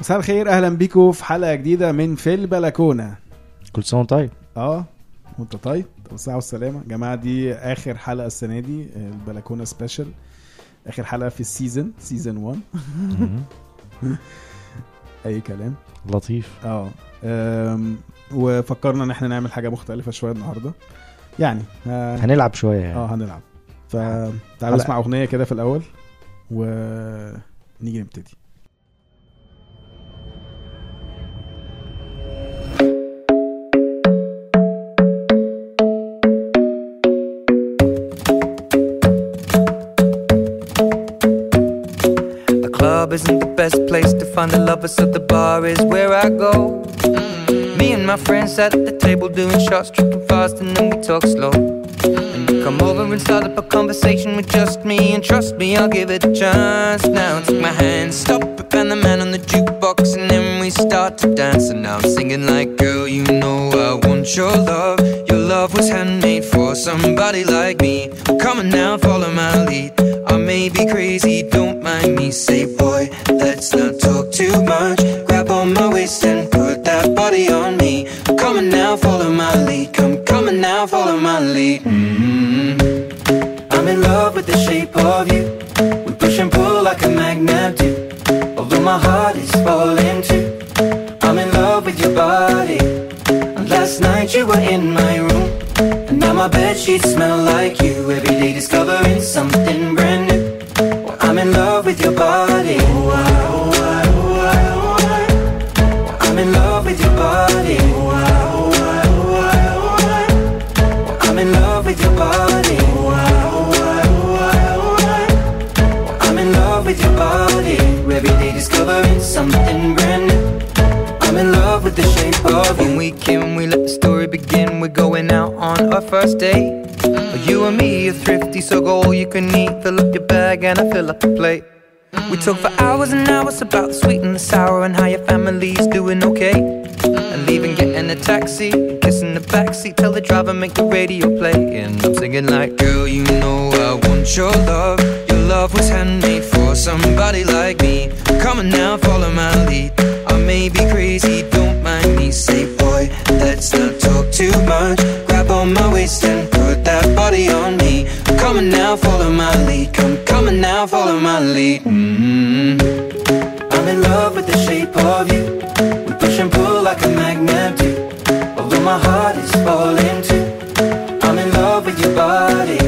مساء الخير اهلا بيكم في حلقه جديده من في البلكونه كل سنه وانت طيب اه وانت طيب طب الصحه والسلامه يا جماعه دي اخر حلقه السنه دي البلكونه سبيشال اخر حلقه في السيزون سيزون 1 اي كلام لطيف اه أم، وفكرنا ان احنا نعمل حاجه مختلفه شويه النهارده يعني اه هنلعب شويه يعني آه، هنلعب فتعالوا حلقة. نسمع اغنيه كده في الاول ونيجي نبتدي The club isn't the best place to find a lover, so the bar is where I go. Me and my friends at the table doing shots, tripping fast, and then we talk slow. And you come over and start up a conversation with just me, and trust me, I'll give it a chance. Now take my hand, stop it, and the man on the jukebox, and then we start to dance. And now I'm singing like, girl, you know I want your love. Your love was handmade for somebody like me. Come on now, follow my lead. I may be crazy, don't mind me. Say, boy, let's not talk too much. Grab on my waist and put that body on me. Come on now, follow my lead. Come, come on now, follow my lead. mm I'm in love with the shape of you. We push and pull like a magnet do. Although my heart is falling too. I'm in love with your body. And last night you were in my room. And now my bed sheets smell like you. Every day discovering something brand new. Well, I'm in love with your body. Oh, I, oh, I, oh, I, oh, I. Well, I'm in love with your body. Oh, I, oh, I, oh, I, oh, I. Well, I'm in love with your body. Oh, I, oh, I, oh, I, oh, I. Well, I'm in love with your body. Every day discovering something brand new. I'm in love with the shape of you. When we came, we let the story begin. We're going out on our first date. You and me are thrifty, so go all you can eat. Fill up your bag and I fill up the plate. We talk for hours and hours about the sweet and the sour and how your family's doing okay. And leaving, getting a taxi, kissing the backseat, tell the driver make the radio play. And I'm singing like, girl, you know I want your love. Your love was handmade for somebody like me. Come on now, follow my lead. I may be crazy, don't mind me. Say, boy, let's not talk too much. Grab on my waist and put that body on me. Come on now, follow my lead. Come, come on now, follow my lead. mm I'm in love with the shape of you. We push and pull like a magnet do. Although my heart is falling too. I'm in love with your body.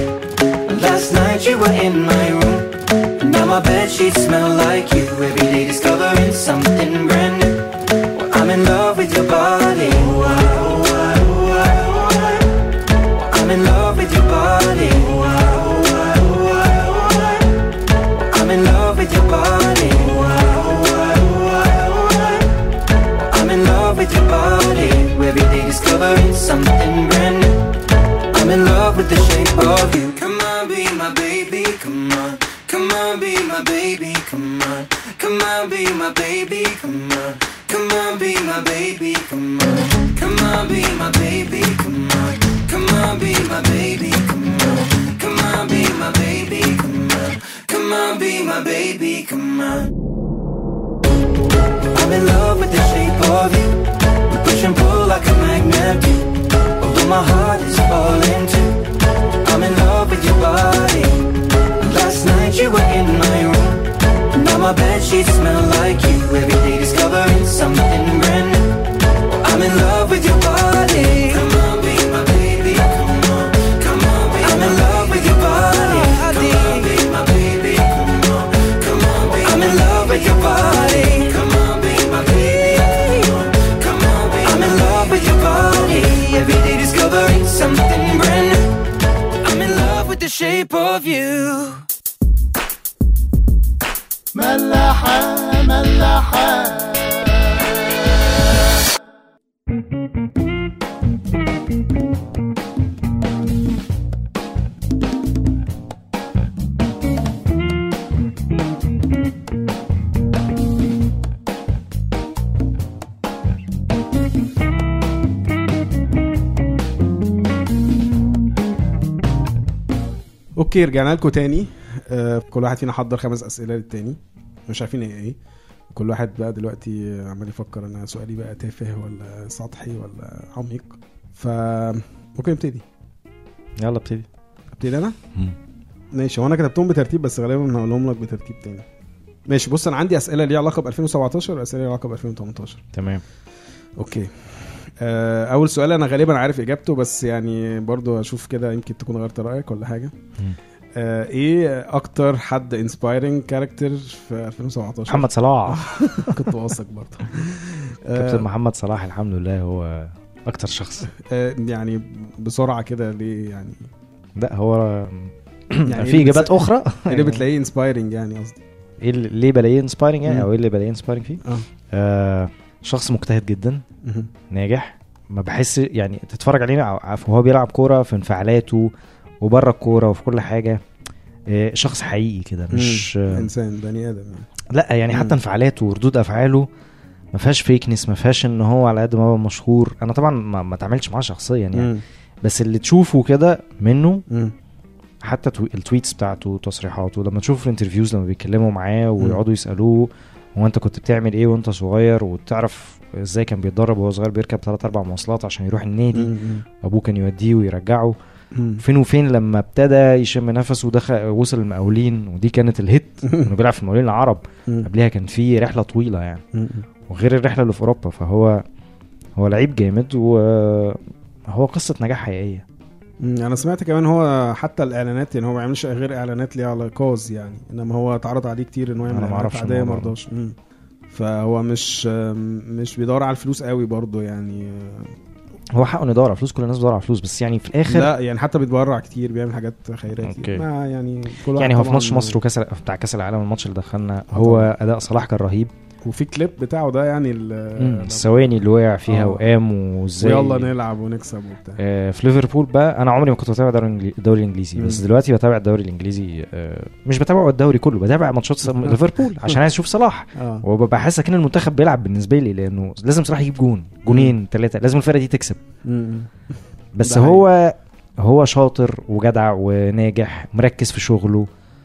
Last night you were in my room. And now my bed sheets smell like you. Every day discovering something brand new. Well, I'm in love with your body. Oh, I, oh, I, oh, I, oh, I. Well, I'm in love with your body. Oh, I, oh, I, oh, I, oh, I. Well, I'm in love with your body. Oh, I, oh, I, oh, I, oh, I. Well, I'm in love with your body. Every day discovering something brand new. I'm in love with the shape of you. Come on, be my baby, come on. Come on, be my baby, come on. Come on, be my baby, come on. Come on, be my baby, come on. Come on, be my baby, come on. Come on, be my baby, come on. Come on, be my baby, come on. Come on, be my baby, come on. I'm in love with the shape of you. We push and pull like a magnet do. Although my heart is falling too. I'm in love with your body. Last night you were in my room. Now my bed sheets smell like you. Every day discovering something brand new. I'm in love with your body. Come on, be my baby. Come on, come on, be I'm in love with your body. Come on, be my baby. Come on, come on, be I'm in love with your body. Come on, be my baby. Come on, come on, be I'm in love with your body. Every day discovering something brand new. I'm in love with the shape of you. ملاحة ملاحة اوكي رجعنا لكم تاني آه كل واحد فينا حضر خمس اسئله للتاني مش عارفين هي ايه كل واحد بقى دلوقتي عمال يفكر انا سؤالي بقى تافه ولا سطحي ولا عميق ف ممكن نبتدي يلا ابتدي ابتدي انا ماشي هو انا كتبتهم بترتيب بس غالبا هقولهم لك بترتيب تاني ماشي بص انا عندي اسئله ليها علاقه ب 2017 واسئله ليها علاقه ب 2018 تمام اوكي آه، اول سؤال انا غالبا عارف اجابته بس يعني برضو اشوف كده يمكن تكون غيرت رايك ولا حاجه مم. آه، ايه اكتر حد انسبايرنج كاركتر في 2017 محمد صلاح كنت واثق برضه كابتن آه، محمد صلاح الحمد لله هو اكتر شخص آه، يعني بسرعه كده ليه يعني لا هو يعني في اجابات اخرى ايه اللي بتلاقيه انسبايرنج يعني قصدي ايه اللي ليه بلاقيه انسبايرنج يعني مم. او ايه اللي بلاقيه انسبايرنج فيه اه آه شخص مجتهد جدا مهم. ناجح ما بحس يعني تتفرج عليه ع- وهو بيلعب كوره في انفعالاته وبره الكوره وفي كل حاجه آه، شخص حقيقي كده مش مم. آه، انسان بني ادم يعني لا يعني مم. حتى انفعالاته وردود افعاله ما فيهاش فيكنس ما فيهاش ان هو على قد ما هو مشهور انا طبعا ما ما اتعاملتش معاه شخصيا يعني مم. بس اللي تشوفه كده منه مم. حتى تو- التويتس بتاعته تصريحاته لما تشوف الانترفيوز لما بيتكلموا معاه ويقعدوا يسالوه هو انت كنت بتعمل ايه وانت صغير وتعرف ازاي كان بيتدرب وهو صغير بيركب ثلاث اربع مواصلات عشان يروح النادي مم. ابوه كان يوديه ويرجعه مم. فين وفين لما ابتدى يشم نفسه ودخل وصل المقاولين ودي كانت الهيت انه بيلعب في المقاولين العرب مم. قبلها كان في رحله طويله يعني مم. وغير الرحله اللي في اوروبا فهو هو لعيب جامد وهو قصه نجاح حقيقيه مم، انا سمعت كمان هو حتى الاعلانات يعني هو ما بيعملش غير اعلانات ليها على كوز يعني انما هو اتعرض عليه كتير ان هو يعمل أنا ما اعلانات أعرفش عاديه ما الموضوع ده. رضاش مم. فهو مش مش بيدور على الفلوس قوي برضه يعني هو حقه انه يدور على فلوس كل الناس بتدور على فلوس بس يعني في الاخر لا يعني حتى بيتبرع كتير بيعمل حاجات خيريه أوكي. كتير ما يعني كل واحد يعني هو في طبعاً- ماتش مصر وكاس بتاع كاس العالم الماتش اللي دخلنا هو اداء صلاح كان رهيب وفي كليب بتاعه ده يعني ال- الثواني اللي وقع فيها آه. وقام وازاي ويلا نلعب ونكسب وبتاع آه، في ليفربول بقى انا عمري ما كنت بتابع الدوري الإنجلي- الدوري الانجليزي بس مم. دلوقتي بتابع الدوري الانجليزي آه، مش بتابع الدوري كله بتابع ماتشات س- ليفربول عشان عايز اشوف صلاح اه وببقى حاسس ان المنتخب بيلعب بالنسبه لي لانه لازم صلاح يجيب جون جونين ثلاثه لازم الفرقه دي تكسب مم. بس ده هو هو شاطر وجدع وناجح مركز في شغله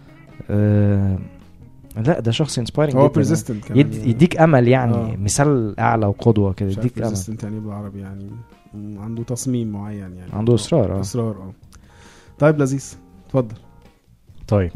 آه لا ده شخص انسبايرنج هو بيرزيستنت كمان يد يديك امل يعني آه. مثال اعلى وقدوه كده مش عارف يديك امل persistent يعني إيه بالعربي يعني مم، عنده تصميم معين يعني عنده اصرار اه اصرار اه طيب لذيذ اتفضل طيب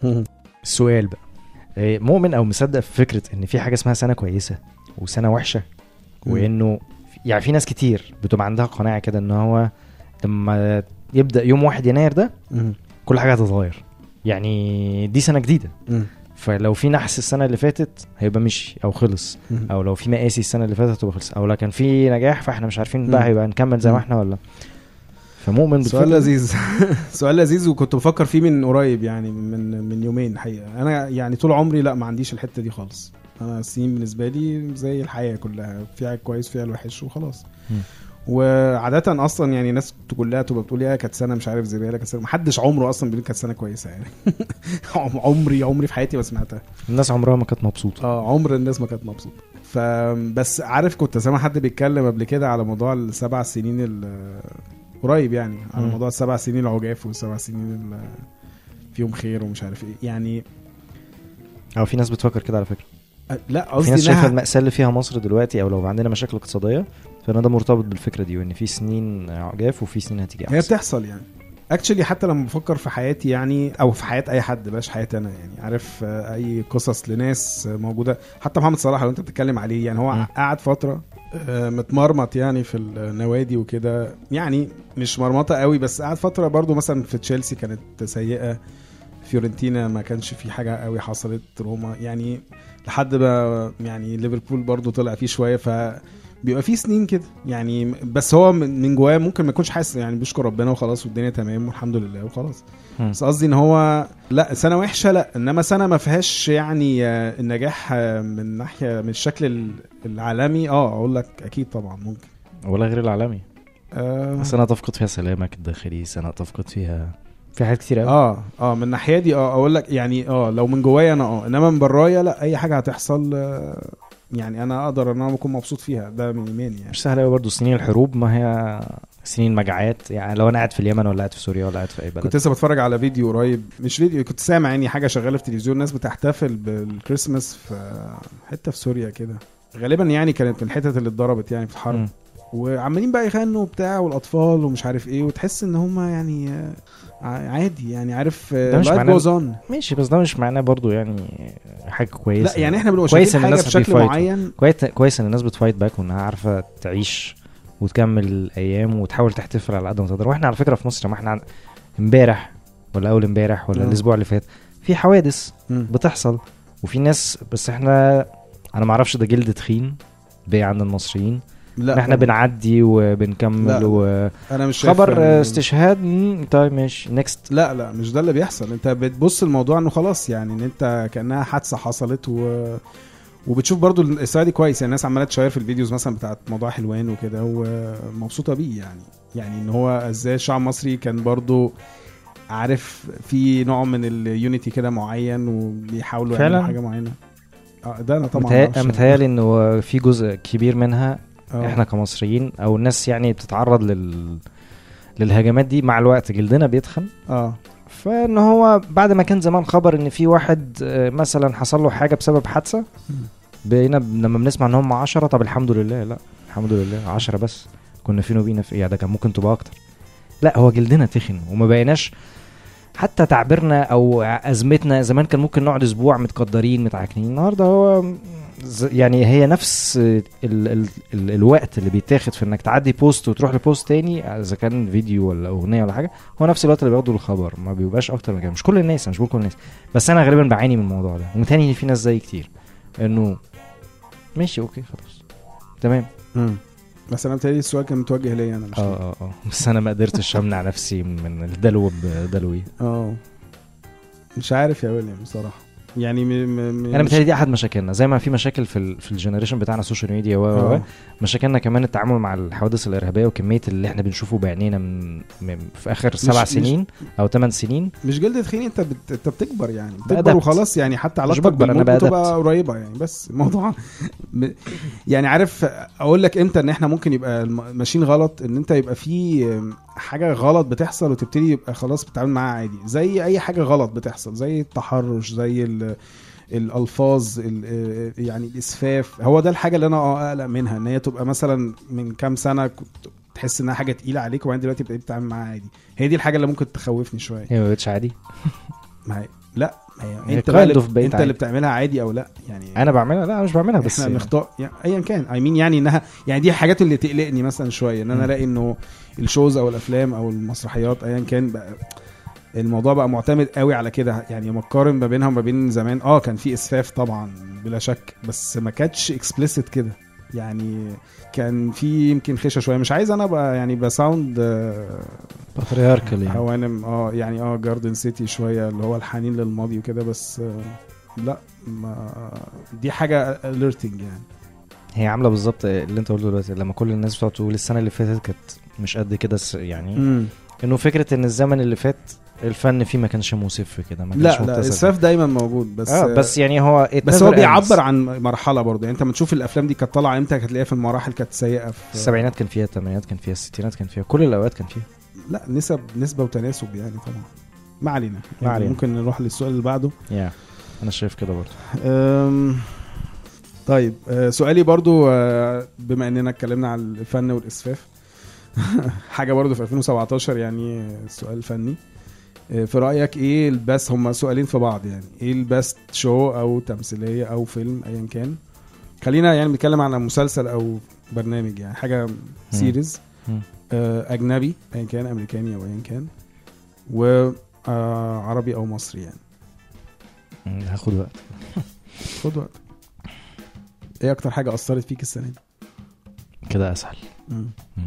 السؤال بقى إيه، مؤمن او مصدق في فكره ان في حاجه اسمها سنه كويسه وسنه وحشه مم. وانه يعني في ناس كتير بتبقى عندها قناعه كده ان هو لما يبدا يوم 1 يناير ده مم. كل حاجه هتتغير يعني دي سنه جديده مم. فلو في نحس السنه اللي فاتت هيبقى مشي او خلص مم. او لو في مقاسي السنه اللي فاتت هتبقى خلص او لو كان في نجاح فاحنا مش عارفين بقى مم. هيبقى نكمل زي ما مم. احنا ولا فمؤمن سؤال بالفكرة دي؟ لذيذ سؤال لذيذ وكنت بفكر فيه من قريب يعني من من يومين حقيقه انا يعني طول عمري لا ما عنديش الحته دي خالص انا السنين بالنسبه لي زي الحياه كلها فيها الكويس فيها الوحش وخلاص مم. وعادة اصلا يعني ناس كلها تبقى بتقول يا كانت سنه مش عارف زباله كانت سنه محدش عمره اصلا بيقول كانت سنه كويسه يعني عم- عمري عمري في حياتي ما سمعتها الناس عمرها ما كانت مبسوطه اه عمر الناس ما كانت مبسوطه فبس عارف كنت سامع حد بيتكلم قبل كده على موضوع السبع سنين ال- قريب يعني على مم. موضوع السبع سنين العجاف والسبع سنين ال- فيهم خير ومش عارف ايه يعني او في ناس بتفكر كده على فكره أ- لا في قصدي ناس شايفه انها المأساة اللي فيها مصر دلوقتي او لو عندنا مشاكل اقتصاديه فانا ده مرتبط بالفكره دي وان في سنين عجاف وفي سنين هتيجي هي احسن بتحصل يعني اكشلي حتى لما بفكر في حياتي يعني او في حياه اي حد بلاش حياتي انا يعني عارف آه، اي قصص لناس آه، موجوده حتى محمد صلاح لو انت بتتكلم عليه يعني هو مم. قعد فتره آه، متمرمط يعني في النوادي وكده يعني مش مرمطه قوي بس قعد فتره برضو مثلا في تشيلسي كانت سيئه فيورنتينا ما كانش في حاجه قوي حصلت روما يعني لحد ما يعني ليفربول برضو طلع فيه شويه ف بيبقى فيه سنين كده يعني بس هو من من جواه ممكن ما يكونش حاسس يعني بيشكر ربنا وخلاص والدنيا تمام والحمد لله وخلاص مم. بس قصدي ان هو لا سنه وحشه لا انما سنه ما فيهاش يعني آه، النجاح آه، من ناحيه من الشكل ال- العالمي اه اقول لك اكيد طبعا ممكن ولا غير العالمي اه سنه تفقد فيها سلامك الداخلي سنه تفقد فيها في حاجات كتير قوي اه, آه من الناحيه دي اه اقول لك يعني اه لو من جوايا انا اه انما من برايا لا اي حاجه هتحصل آه يعني انا اقدر ان انا اكون مبسوط فيها ده من ايماني يعني مش سهل قوي برضه سنين الحروب ما هي سنين مجاعات يعني لو انا قاعد في اليمن ولا قاعد في سوريا ولا قاعد في اي بلد كنت لسه بتفرج على فيديو قريب مش فيديو كنت سامع يعني حاجه شغاله في التلفزيون ناس بتحتفل بالكريسماس في حته في سوريا كده غالبا يعني كانت من الحتت اللي اتضربت يعني في الحرب مم. وعمالين بقى يغنوا وبتاع والاطفال ومش عارف ايه وتحس ان هم يعني آه، ع- عادي يعني عارف ده مش لايف معناه- جوز اون ماشي بس ده مش معناه برضو يعني حاجه كويسه لا يعني احنا بنبقى كويس شايفين إن حاجه الناس بشكل بيفايتوا. معين كويس كويس ان الناس بتفايت باك وانها عارفه تعيش وتكمل الايام وتحاول تحتفل على قد ما تقدر واحنا على فكره في مصر ما احنا عن- امبارح ولا اول امبارح ولا آه. الاسبوع اللي فات في حوادث مم. بتحصل وفي ناس بس احنا انا ما اعرفش ده جلد تخين بيه عند المصريين لا احنا طبعاً. بنعدي وبنكمل لا، وخبر انا مش شايف إن- استشهاد مم، طيب ماشي نيكست لا لا مش ده اللي بيحصل انت بتبص الموضوع انه خلاص يعني ان انت كانها حادثه حصلت و وبتشوف برضو الاسرائيل دي كويس يعني الناس عماله تشير في الفيديوز مثلا بتاعت موضوع حلوان وكده ومبسوطه بيه يعني يعني ان هو ازاي الشعب المصري كان برضو عارف في نوع من اليونيتي كده معين وبيحاولوا فعلا؟ يعملوا حاجه معينه اه ده انا طبعا متهيأ- معرفش. متهيألي انه في جزء كبير منها آه. احنا كمصريين او الناس يعني بتتعرض لل للهجمات دي مع الوقت جلدنا بيتخن اه فان هو بعد ما كان زمان خبر ان في واحد آه، مثلا حصل له حاجه بسبب حادثه بقينا ب- لما بنسمع ان هم 10 طب الحمد لله لا الحمد لله 10 بس كنا فين وبينا في ايه ده كان ممكن تبقى اكتر لا هو جلدنا تخن وما بقيناش حتى تعبيرنا او ازمتنا زمان كان ممكن نقعد اسبوع متقدرين متعكنين النهارده هو ز- يعني هي نفس ال ال ال الوقت اللي بيتاخد في انك تعدي بوست وتروح لبوست تاني اذا كان فيديو ولا اغنيه ولا حاجه هو نفس الوقت اللي بياخده الخبر ما بيبقاش اكتر من كده مش كل الناس أنا مش بقول كل الناس بس انا غالبا بعاني من الموضوع ده ومتهيألي ان في ناس زي كتير انه ماشي اوكي خلاص تمام مم. بس انا بتهيألي السؤال كان متوجه ليا انا مش اه اه اه بس انا ما قدرتش امنع نفسي من الدلو بدلوي اه مش عارف يا ويليام بصراحه يعني م... م... م... انا متهيألي دي احد مشاكلنا زي ما في مشاكل في ال في الجنريشن بتاعنا السوشيال ميديا و و و آه. مشاكلنا كمان التعامل مع الحوادث الارهابيه وكميه اللي احنا بنشوفه بعينينا من, من في اخر سبع مش- سنين او ثمان سنين مش جلد تخين انت بت... انت بتكبر يعني بتكبر بأدبت. وخلاص يعني حتى علاقتك بكبر، أنا بالموت بتبقى بأدبت. قريبه يعني بس الموضوع م... يعني عارف اقول لك امتى ان احنا ممكن يبقى الم- ماشيين غلط ان انت يبقى في حاجه غلط بتحصل وتبتدي يبقى خلاص بتتعامل معاها عادي زي اي حاجه غلط بتحصل زي التحرش زي ال... الالفاظ ال- يعني الاسفاف هو ده الحاجه اللي انا اه اقلق منها ان هي تبقى مثلا من كام سنه كنت تحس انها حاجه تقيله عليك وبعدين دلوقتي بقيت تتعامل معاها عادي هي دي الحاجه اللي ممكن تخوفني شويه هي ما بقتش عادي ما هي لا ما هي هي انت بقى kind اللي of بقيت انت عادي. اللي بتعملها عادي او لا يعني انا بعملها لا أنا مش بعملها بس احنا بنختار يعني ايا كان اي مين يعني انها يعني دي الحاجات اللي تقلقني مثلا شويه ان انا مم. الاقي انه الشوز او الافلام او المسرحيات ايا كان بقى الموضوع بقى معتمد قوي على كده يعني لما اقارن ما بينها وما بين زمان اه كان في اسفاف طبعا بلا شك بس ما كانتش اكسبليسيت كده يعني كان في يمكن خشة شويه مش عايز انا ابقى يعني بساوند آه، باترياركال يعني هوانم اه يعني اه جاردن سيتي شويه اللي هو الحنين للماضي وكده بس آه لا ما دي حاجه اليرتنج يعني هي عامله بالظبط اللي انت قلته دلوقتي لما كل الناس بتقعد تقول السنه اللي فاتت كانت مش قد كده س- يعني مم. انه فكره ان الزمن اللي فات الفن فيه ما كانش مسف كده ما كانش لا لا مبتذل. الاسفاف دايما موجود بس اه بس يعني هو it بس never هو ends. بيعبر عن مرحله برضه يعني انت لما تشوف الافلام دي كانت طالعه امتى هتلاقيها في المراحل كانت سيئه في السبعينات كان فيها الثمانينات كان فيها الستينات كان فيها كل الاوقات كان فيها لا نسب نسبه وتناسب يعني طبعا ما علينا ما يعني علينا. ممكن نروح للسؤال اللي بعده يا انا شايف كده برضه أم، طيب آه، سؤالي برضو آه، بما اننا اتكلمنا عن الفن والاسفاف حاجه برضو في 2017 يعني آه، سؤال فني آه، في رايك ايه البست هما سؤالين في بعض يعني ايه البست شو او تمثيليه او فيلم ايا كان خلينا يعني بنتكلم عن مسلسل او برنامج يعني حاجه سيريز مم. آه، اجنبي ايا كان امريكاني او ايا كان وعربي او مصري يعني مم، هاخد وقت خد وقت ايه اكتر حاجه اثرت فيك السنه دي كده اسهل مم.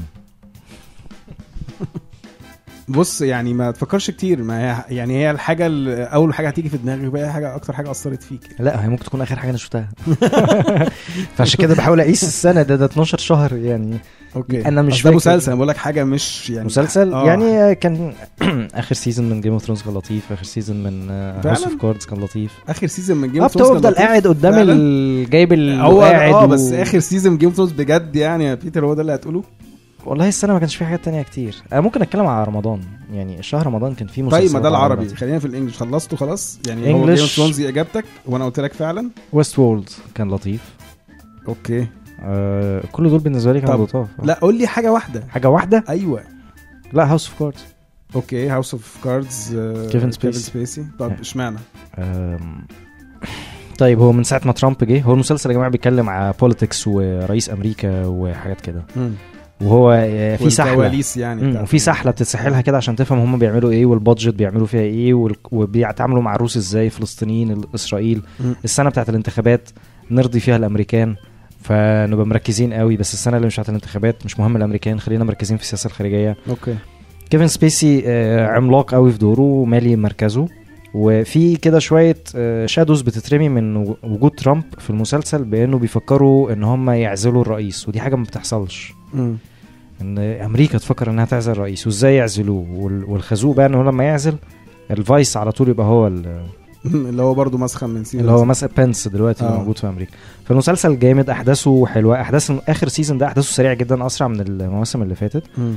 بص يعني ما تفكرش كتير ما هي يعني هي الحاجه ال- اول حاجه هتيجي في دماغك بقى هي حاجه اكتر حاجه اثرت فيك لا هي ممكن تكون اخر حاجه انا شفتها فعشان كده بحاول اقيس السنه ده ده 12 شهر يعني اوكي أنا مش أصل ده فاكر. مسلسل انا بقول لك حاجه مش يعني مسلسل آه. يعني كان اخر سيزون من جيم اوف ثرونز كان لطيف اخر سيزون من هاوس فعلاً؟ اوف كاردز كان لطيف اخر سيزون من جيم اه بتفضل قاعد قدام ال- جايب ال هو قاعد اه و- بس اخر سيزون جيم اوف ثرونز بجد يعني يا بيتر هو ده اللي هتقوله والله السنه ما كانش في حاجات تانية كتير انا ممكن اتكلم على رمضان يعني شهر رمضان كان فيه مسلسلات طيب ما ده العربي عربية. خلينا في الانجليش خلصته خلاص يعني هو English. جيم اوف ثرونز اجابتك وانا قلت لك فعلا ويست وورلد كان لطيف اوكي آه كل دول بالنسبه لي كانوا طب، لطاف لا قول لي حاجه واحده حاجه واحده ايوه لا هاوس اوف كاردز اوكي هاوس اوف كاردز كيفن سبيسي. سبيسي طب Yeah. اشمعنى أم، طيب هو من ساعه ما ترامب جه هو المسلسل يا جماعه بيتكلم على بوليتكس ورئيس امريكا وحاجات كده وهو آه، في سحله والكواليس يعني مم، بتاعت- وفي سحله بتتسحلها كده عشان تفهم هم بيعملوا ايه والبادجت بيعملوا فيها ايه وال- وبيتعاملوا مع الروس ازاي فلسطينيين اسرائيل مم. السنه بتاعت الانتخابات نرضي فيها الامريكان فنبقى مركزين قوي بس السنه اللي مش بتاعت الانتخابات مش مهم الامريكان خلينا مركزين في السياسه الخارجيه اوكي كيفن سبيسي آه، عملاق قوي في دوره مالي مركزه وفي كده شويه شادوز بتترمي من و- وجود ترامب في المسلسل بانه بيفكروا ان هم يعزلوا الرئيس ودي حاجه ما بتحصلش مم. ان امريكا تفكر انها تعزل الرئيس وازاي يعزلوه وال- والخازوق بقى ان هو لما يعزل الفايس على طول يبقى هو ال- اللي هو برضو مسخن من سيزون اللي هو مثلا بنس دلوقتي اللي آه. موجود في امريكا فالمسلسل جامد احداثه حلوه احداث اخر سيزون ده احداثه سريع جدا اسرع من المواسم اللي فاتت مم.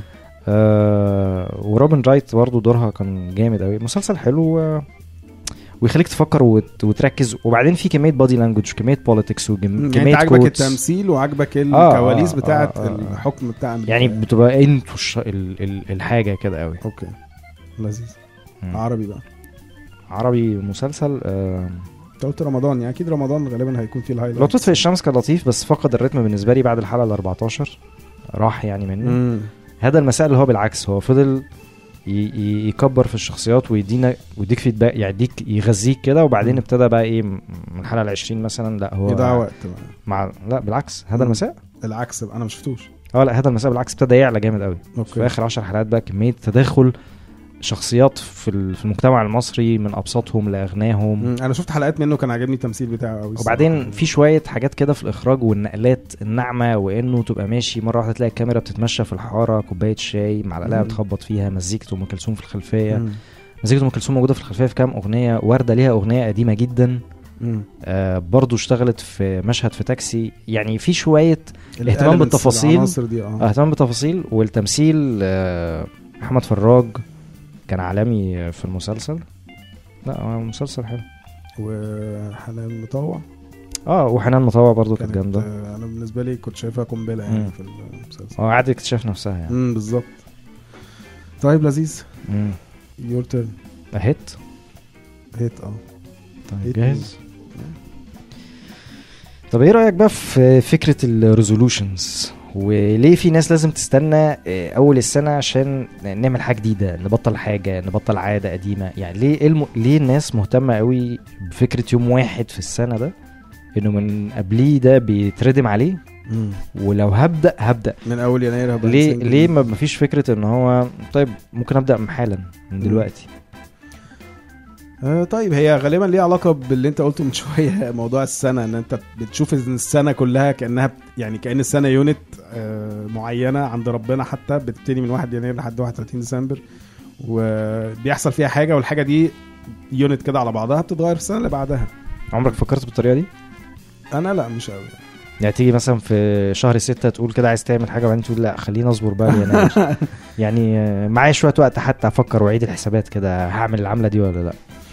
آه وروبن رايت برضه دورها كان جامد قوي مسلسل حلو آه، ويخليك تفكر وت... وتركز وبعدين في كميه بودي لانجوج وكميه بوليتكس يعني وكميه انت عاجبك quotes. التمثيل وعاجبك آه، الكواليس آه، بتاعت آه، آه. الحكم بتاع أمريكا. يعني بتبقى انتوا الش... ال... ال... الحاجه كده قوي اوكي لذيذ مم. عربي بقى عربي مسلسل آه... انت قلت رمضان يعني اكيد رمضان غالبا هيكون فيه الهايلايت لو تطفئ الشمس كان لطيف بس فقد الريتم بالنسبه لي بعد الحلقه ال 14 راح يعني مني مم. هذا المساء اللي هو بالعكس هو فضل ي- ي- يكبر في الشخصيات ويدينا ويديك فيدباك يعني يديك يغذيك كده وبعدين مم. ابتدى بقى ايه من الحلقه ال 20 مثلا لا هو يضيع وقت بقى. مع لا بالعكس هذا مم. المساء العكس بقى انا ما شفتوش اه لا هذا المساء بالعكس ابتدى يعلى جامد قوي في اوكي اخر 10 حلقات بقى كميه تداخل شخصيات في ال- في المجتمع المصري من ابسطهم لاغناهم مم. انا شفت حلقات منه كان عاجبني التمثيل بتاعه قوي وبعدين في شويه حاجات كده في الاخراج والنقلات الناعمه وانه تبقى ماشي مره واحده تلاقي الكاميرا بتتمشى في الحاره كوبايه شاي معلقه مم. بتخبط فيها مزيكه ام كلثوم في الخلفيه مزيكه ام كلثوم موجوده في الخلفيه في كام اغنيه ورده ليها اغنيه قديمه جدا آه برضو اشتغلت في مشهد في تاكسي يعني في شويه اهتمام بالتفاصيل. العناصر دي اه اهتمام بالتفاصيل والتمثيل آه محمد فراج كان عالمي في المسلسل لا هو مسلسل حلو وحنان مطوع اه وحنان مطوع برضو كانت كانت جامده آه، انا بالنسبه لي كنت شايفها قنبله يعني مم. في المسلسل اه قعدت اكتشاف نفسها يعني امم بالظبط طيب لذيذ مم. يور تيرن اهيت هيت اه طيب هيت جاهز طب ايه رايك بقى في فكره الريزولوشنز وليه في ناس لازم تستنى آه، اول السنه عشان نعمل حاجه جديده نبطل حاجه نبطل عاده قديمه يعني ليه إيه الم... ليه الناس مهتمه قوي بفكره يوم واحد في السنه ده انه من قبليه ده بيتردم عليه مم. ولو هبدا هبدا من اول يناير هبقى ليه إنسان ليه جديد. ما مفيش فكره ان هو طيب ممكن ابدا حالا من دلوقتي آه طيب هي غالبا ليها علاقه باللي انت قلته من شويه موضوع السنه ان انت بتشوف ان السنه كلها كانها بت- يعني كان السنه يونت آه معينه عند ربنا حتى بتبتدي من 1 يناير لحد 31 ديسمبر وبيحصل فيها حاجه والحاجه دي يونت كده على بعضها بتتغير في السنه اللي بعدها عمرك فكرت بالطريقه دي انا لا مش قوي يعني تيجي مثلا في شهر ستة تقول كده عايز تعمل حاجة وبعدين تقول لا خليني اصبر بقى ليناير يعني آه، معايا شوية وقت حتى افكر واعيد الحسابات كده هعمل العملة دي ولا لا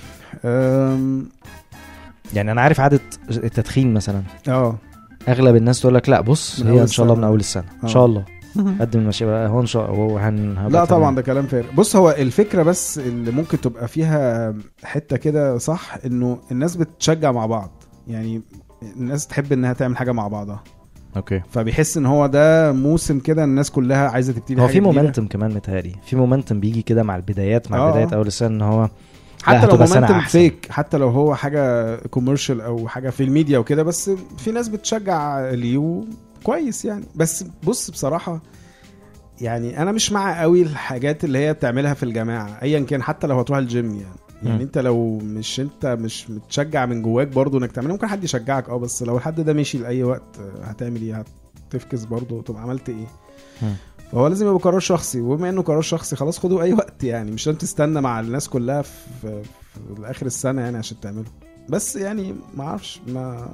أم، يعني انا عارف عادة التدخين مثلا اه اغلب الناس تقول لك لا بص من هي أول ان شاء الله السنة. من اول السنة ان آه. شاء الله قدم المشي بقى هو ان شاء هو هن هبقى لا تمام. طبعا ده كلام فارغ بص هو الفكره بس اللي ممكن تبقى فيها حته كده صح انه الناس بتشجع مع بعض يعني الناس تحب انها تعمل حاجه مع بعضها اوكي فبيحس ان هو ده موسم كده الناس كلها عايزه تبتدي هو حاجة في جديدة. مومنتم كمان متهيألي في مومنتم بيجي كده مع البدايات مع آه. بدايات اول السنة ان هو حتى لو هتبقى سنة مومنتم أحسن. فيك حتى لو هو حاجه كوميرشال او حاجه في الميديا وكده بس في ناس بتشجع ليه كويس يعني بس بص بصراحه يعني انا مش مع قوي الحاجات اللي هي بتعملها في الجماعه ايا كان حتى لو هتروح الجيم يعني يعني مم. انت لو مش انت مش متشجع من جواك برضو انك تعملها ممكن حد يشجعك اه بس لو الحد ده مشي لاي وقت آه، هتعمل ايه هتفكس برضو تبقى عملت ايه مم. فهو لازم يبقى قرار شخصي وبما انه قرار شخصي خلاص خده اي وقت يعني مش لازم تستنى مع الناس كلها في, في اخر السنه يعني عشان تعمله بس يعني ما اعرفش ما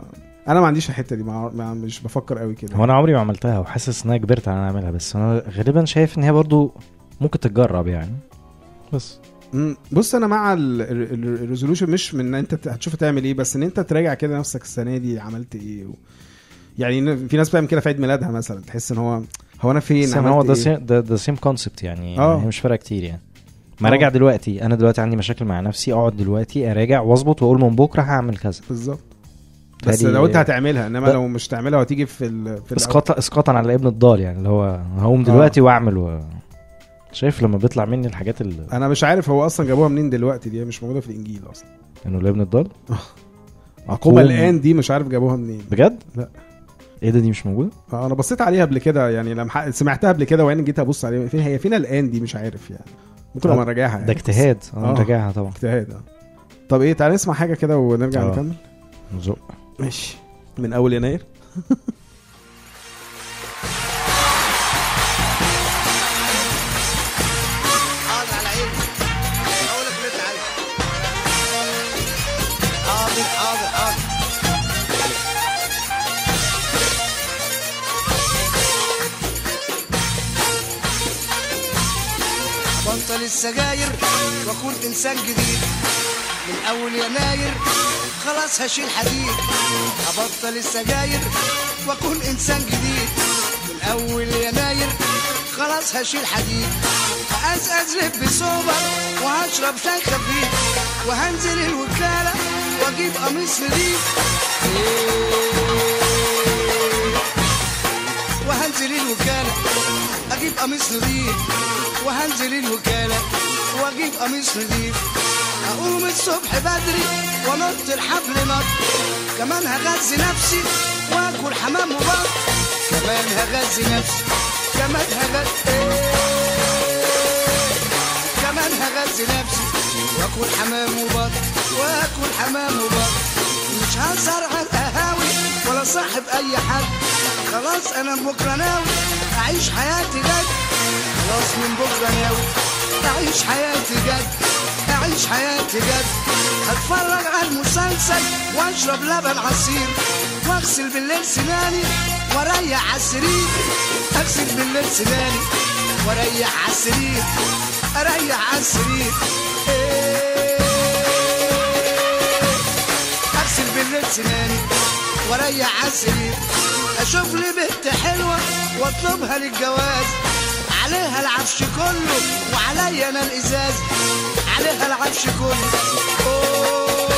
انا ما عنديش الحته دي مع... مع... مش بفكر قوي كده هو انا عمري ما عملتها وحاسس ان انا كبرت على ان اعملها بس انا غالبا شايف ان هي برضو ممكن تتجرب يعني بس مم. بص انا مع الريزولوشن مش من ان انت ت- هتشوف تعمل ايه بس ان انت تراجع كده نفسك السنه دي عملت ايه و... يعني ن- في ناس بتعمل كده في عيد ميلادها مثلا تحس ان هو هو انا فين بس يعني هو ده عملت ايه سيم ده, ده سيم كونسبت يعني آه. هي مش فارقه كتير يعني ما آه. راجع دلوقتي انا دلوقتي عندي مشاكل مع نفسي اقعد دلوقتي اراجع واظبط واقول من بكره هعمل كذا بالظبط بس تالي- لو انت هتعملها انما ده- لو مش تعملها وتيجي في ال... في الأول- اسقاطا اسقاطا على ابن الضال يعني اللي هو هقوم دلوقتي واعمل و... شايف لما بيطلع مني الحاجات اللي انا مش عارف هو اصلا جابوها منين دلوقتي دي هي مش موجوده في الانجيل اصلا انه لابن الضال عقوبه الان دي مش عارف جابوها منين بجد؟ لا. ايه ده دي مش موجوده؟ آه، انا بصيت عليها قبل كده يعني لما ح- سمعتها قبل كده وبعدين جيت ابص عليها فين هي فين الان دي مش عارف يعني ممكن آه، ابقى نراجعها يعني ده اجتهاد آه. انا راجعها طبعا اجتهاد اه طب ايه تعالى نسمع حاجه كده ونرجع آه. نكمل نزق ماشي من اول يناير حاضر على عيني اقول لك اللي انت عايزه حاضر حاضر حاضر بطل السجاير واكون انسان جديد من اول يناير خلاص هشيل حديد ابطل السجاير واكون انسان جديد من اول يناير خلاص هشيل حديد هأزأز لب سوبر وهشرب شاي خفيف وهنزل الوكالة واجيب قميص نضيف وهنزل الوكالة اجيب قميص نضيف وهنزل الوكالة واجيب قميص نضيف اقوم الصبح بدري ونط الحبل نط كمان هغذي نفسي واكل حمام وبط كمان هغذي نفسي كمان هغذي كمان هغذي نفسي واكل حمام وبط واكل حمام وبط مش هسهر على القهاوي ولا صاحب اي حد خلاص انا من بكره ناوي اعيش حياتي جد خلاص من بكره ناوي اعيش حياتي جد اعيش حياتي جد هتفرج على المسلسل واشرب لبن عصير واغسل بالليل سناني واريح على السرير اغسل بالليل سناني واريح على السرير اريح على السرير اغسل بالليل سناني واريح على السرير اشوف لي بنت حلوه واطلبها للجواز عليها العفش كله وعليا انا الازاز عليها العفش كله أوه.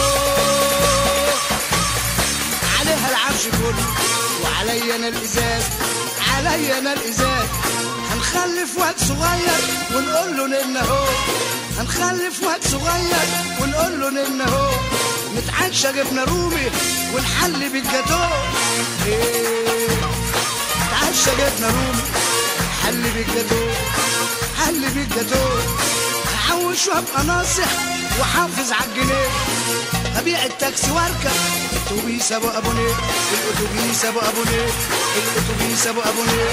عليها العفش كله وعليا انا الازاز عليا انا الازاز هنخلف واد صغير ونقول له نن اهو هنخلف واد صغير ونقول له نن اهو نتعشى جبنه رومي ونحلي بالجاتو إيه. نتعشى جبنه رومي حلي بالجاتو حلي بالجاتو هحوش وابقى ناصح وحافظ على الجنيه هبيع التاكسي واركب اتوبيس ابو ابو نيه الاتوبيس ابو ابو نيه الاتوبيس ابو ابو نيه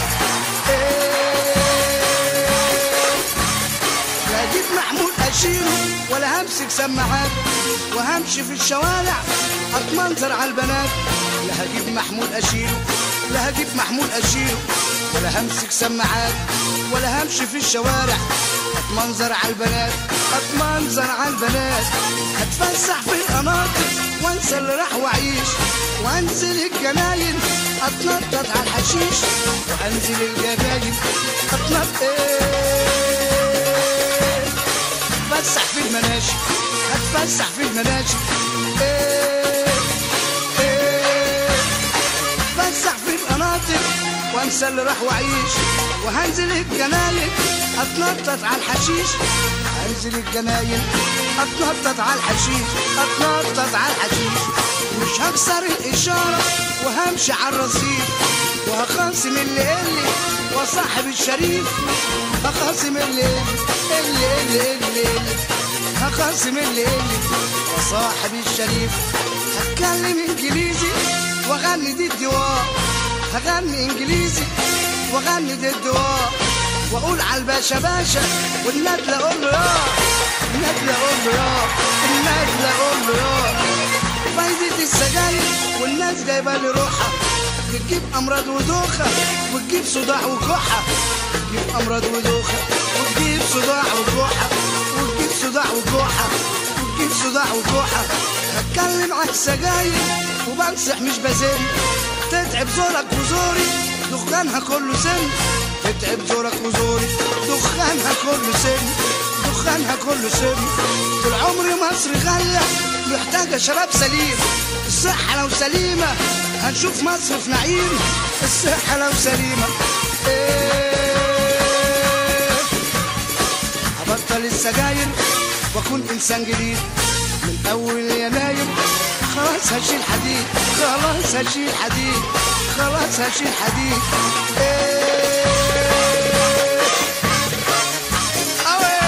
لا اجيب محمود اشيله ولا همسك سماعات وهمشي في الشوارع اتمنظر على البنات لا هجيب محمود اشيله لا هجيب محمود اشيله ولا همسك سماعات ولا همشي في الشوارع اتمنظر على البنات اتمنظر على البنات اتفسح في القناطر وانسى اللي راح واعيش وانزل الجناين اتنطط على الحشيش وانزل الجناين اتنطط اتفسح في المناشي هتفسح في المناشي إيه إيه اتفسح في القناطر وانسى اللي راح واعيش وهنزل الجناين اتنطط على الحشيش هنزل الجناين اتنطط على الحشيش اتنطط على الحشيش مش هكسر الاشاره وهمشي على الرصيف وهخاصم اللي اللي وصاحب الشريف هخاصم اللي اللي اللي اللي اللي هخاصم اللي اللي وصاحب الشريف هتكلم انجليزي واغني دي الدواء هغني انجليزي واغني دي الدواء واقول على الباشا باشا والندلة اقول له يا الندلة اقول له يا الندلة اقول له يا فايدة السجاير والندلة ناس جايبه لي روحها بتجيب امراض ودوخه وتجيب صداع وكحه بتجيب امراض ودوخه وتجيب صداع وكحه وتجيب صداع وكحه وتجيب صداع وكحه هتكلم عن السجاير وبمسح مش بزن تتعب زورك وزوري دخانها كله سن تتعب زورك وزوري دخانها كله سن دخانها كله سن طول عمري مصر غالية محتاجة شباب سليم الصحة لو سليمة هنشوف مصر في نعيم الصحة لو سليمة إيه هبطل السجاير واكون انسان جديد من اول يناير خلاص هشيل حديد خلاص هشيل حديد خلاص هشيل حديد إيه. أوي.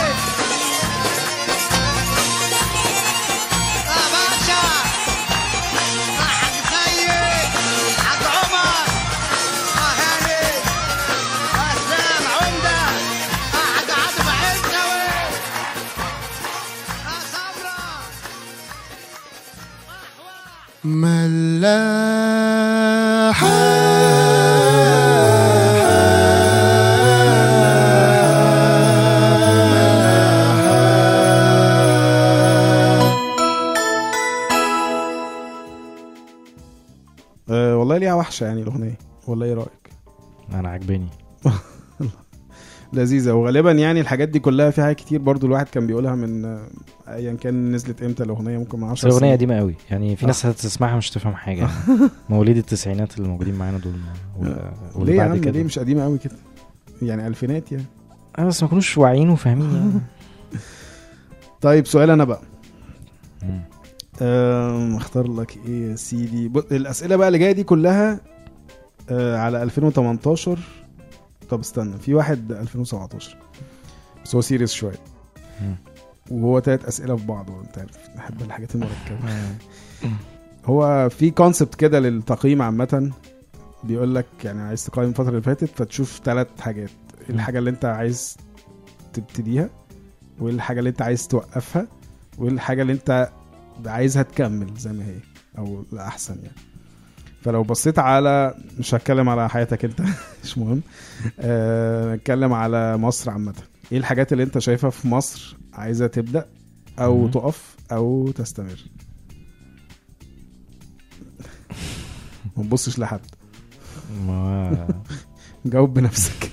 يا باشا. يا حاج خيي. حاج عمر. يا هاني. يا اسلام عمده. يا حاج عاطف عزوي. يا صبرا. أه والله ليها وحشه يعني الاغنيه ولا ايه رايك انا عاجباني لذيذه وغالبا يعني الحاجات دي كلها فيها حاجات كتير برضو الواحد كان بيقولها من آه، ايا كان نزلت امتى الاغنيه ممكن من 10 بس الاغنيه سنين. قديمه قوي يعني في ناس هتسمعها مش تفهم حاجه مواليد التسعينات اللي موجودين معانا دول وال- واللي ليه يا بعد عم كده ليه مش قديمه قوي كده يعني الفينات يعني آه، بس ما كانوش واعيين وفاهمين يعني طيب سؤال انا بقى مم. أم، اختار لك ايه يا سيدي بص، الاسئله بقى اللي جايه دي كلها آه، على 2018 طب استنى في واحد 2017 بس هو سيريس شويه مم. وهو تلات اسئله في بعض انت عارف نحب الحاجات المركبه هو في كونسبت كده للتقييم عامه بيقول لك يعني عايز تقيم الفتره اللي فاتت فتشوف ثلاث حاجات إيه الحاجه اللي انت عايز تبتديها وايه الحاجه اللي انت عايز توقفها وايه الحاجه اللي انت عايزها تكمل زي ما هي او الاحسن يعني فلو بصيت على مش هتكلم على حياتك انت مش مهم آه، نتكلم على مصر عامه ايه الحاجات اللي انت شايفها في مصر عايزه تبدا او مم. تقف او تستمر ما تبصش لحد ما جاوب بنفسك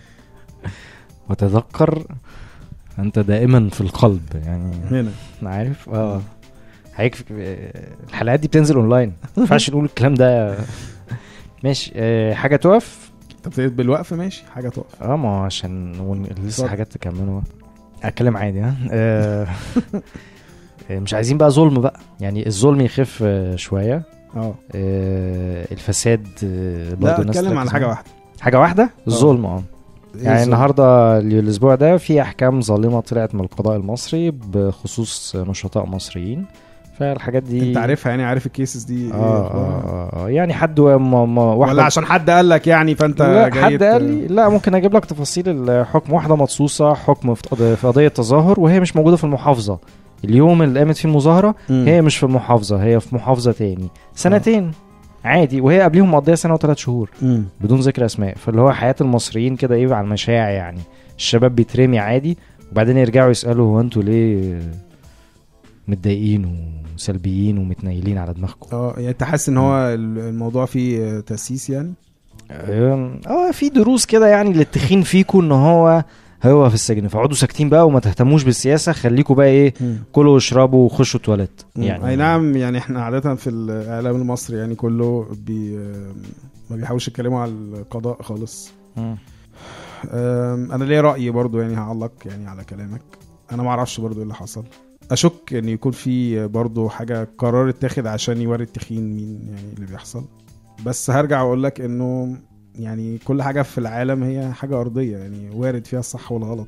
وتذكر انت دائما في القلب يعني هنا انا عارف اه هيك الحلقات دي بتنزل اونلاين ما ينفعش نقول الكلام ده ماشي آه، حاجه تقف انت ابتديت بالوقف ماشي حاجه تقف اه ما هو عشان ون- لسه اتفضل. حاجات تكملوا اتكلم عادي ها آه، آه، مش عايزين بقى ظلم بقى يعني الظلم يخف آه، شويه اه آه، الفساد آه، برضه لا الناس اتكلم على تركز حاجه معاه. واحده حاجه واحده الظلم اه إيه يعني الظلم؟ النهارده الاسبوع ده في احكام ظالمه طلعت من القضاء المصري بخصوص نشطاء مصريين فالحاجات دي انت عارفها يعني عارف الكيسز دي ايه آه, أخبارها؟ آه, اه يعني حد و- ما ما واحده ولا عشان حد قال لك يعني فانت لا جاي حد ت- قال لي لا ممكن اجيب لك تفاصيل الحكم واحده مصوصه حكم في قضيه في قضيه تظاهر وهي مش موجوده في المحافظه اليوم اللي قامت فيه المظاهره مم. هي مش في المحافظه هي في محافظه تاني سنتين عادي وهي قبليهم مقضيه سنه وثلاث شهور مم. بدون ذكر اسماء فاللي هو حياه المصريين كده ايه على المشاع يعني الشباب بيترمي عادي وبعدين يرجعوا يسالوا هو انتوا ليه متضايقين وسلبيين ومتنيلين على دماغكم اه يعني انت حاسس ان هو الموضوع فيه تاسيس يعني اه في دروس كده يعني للتخين فيكم ان هو هو في السجن فاقعدوا ساكتين بقى وما تهتموش بالسياسه خليكوا بقى ايه كلوا واشربوا وخشوا تواليت يعني يعني اي نعم يعني احنا عاده في الاعلام المصري يعني كله بي ما بيحاولش يتكلموا على القضاء خالص مم. أم، انا ليا راي برضو يعني هعلق يعني على كلامك انا ما اعرفش برضو ايه اللي حصل اشك ان يكون في برضو حاجه قرار اتاخد عشان يوري التخين مين يعني اللي بيحصل بس هرجع اقول لك انه يعني كل حاجه في العالم هي حاجه ارضيه يعني وارد فيها الصح والغلط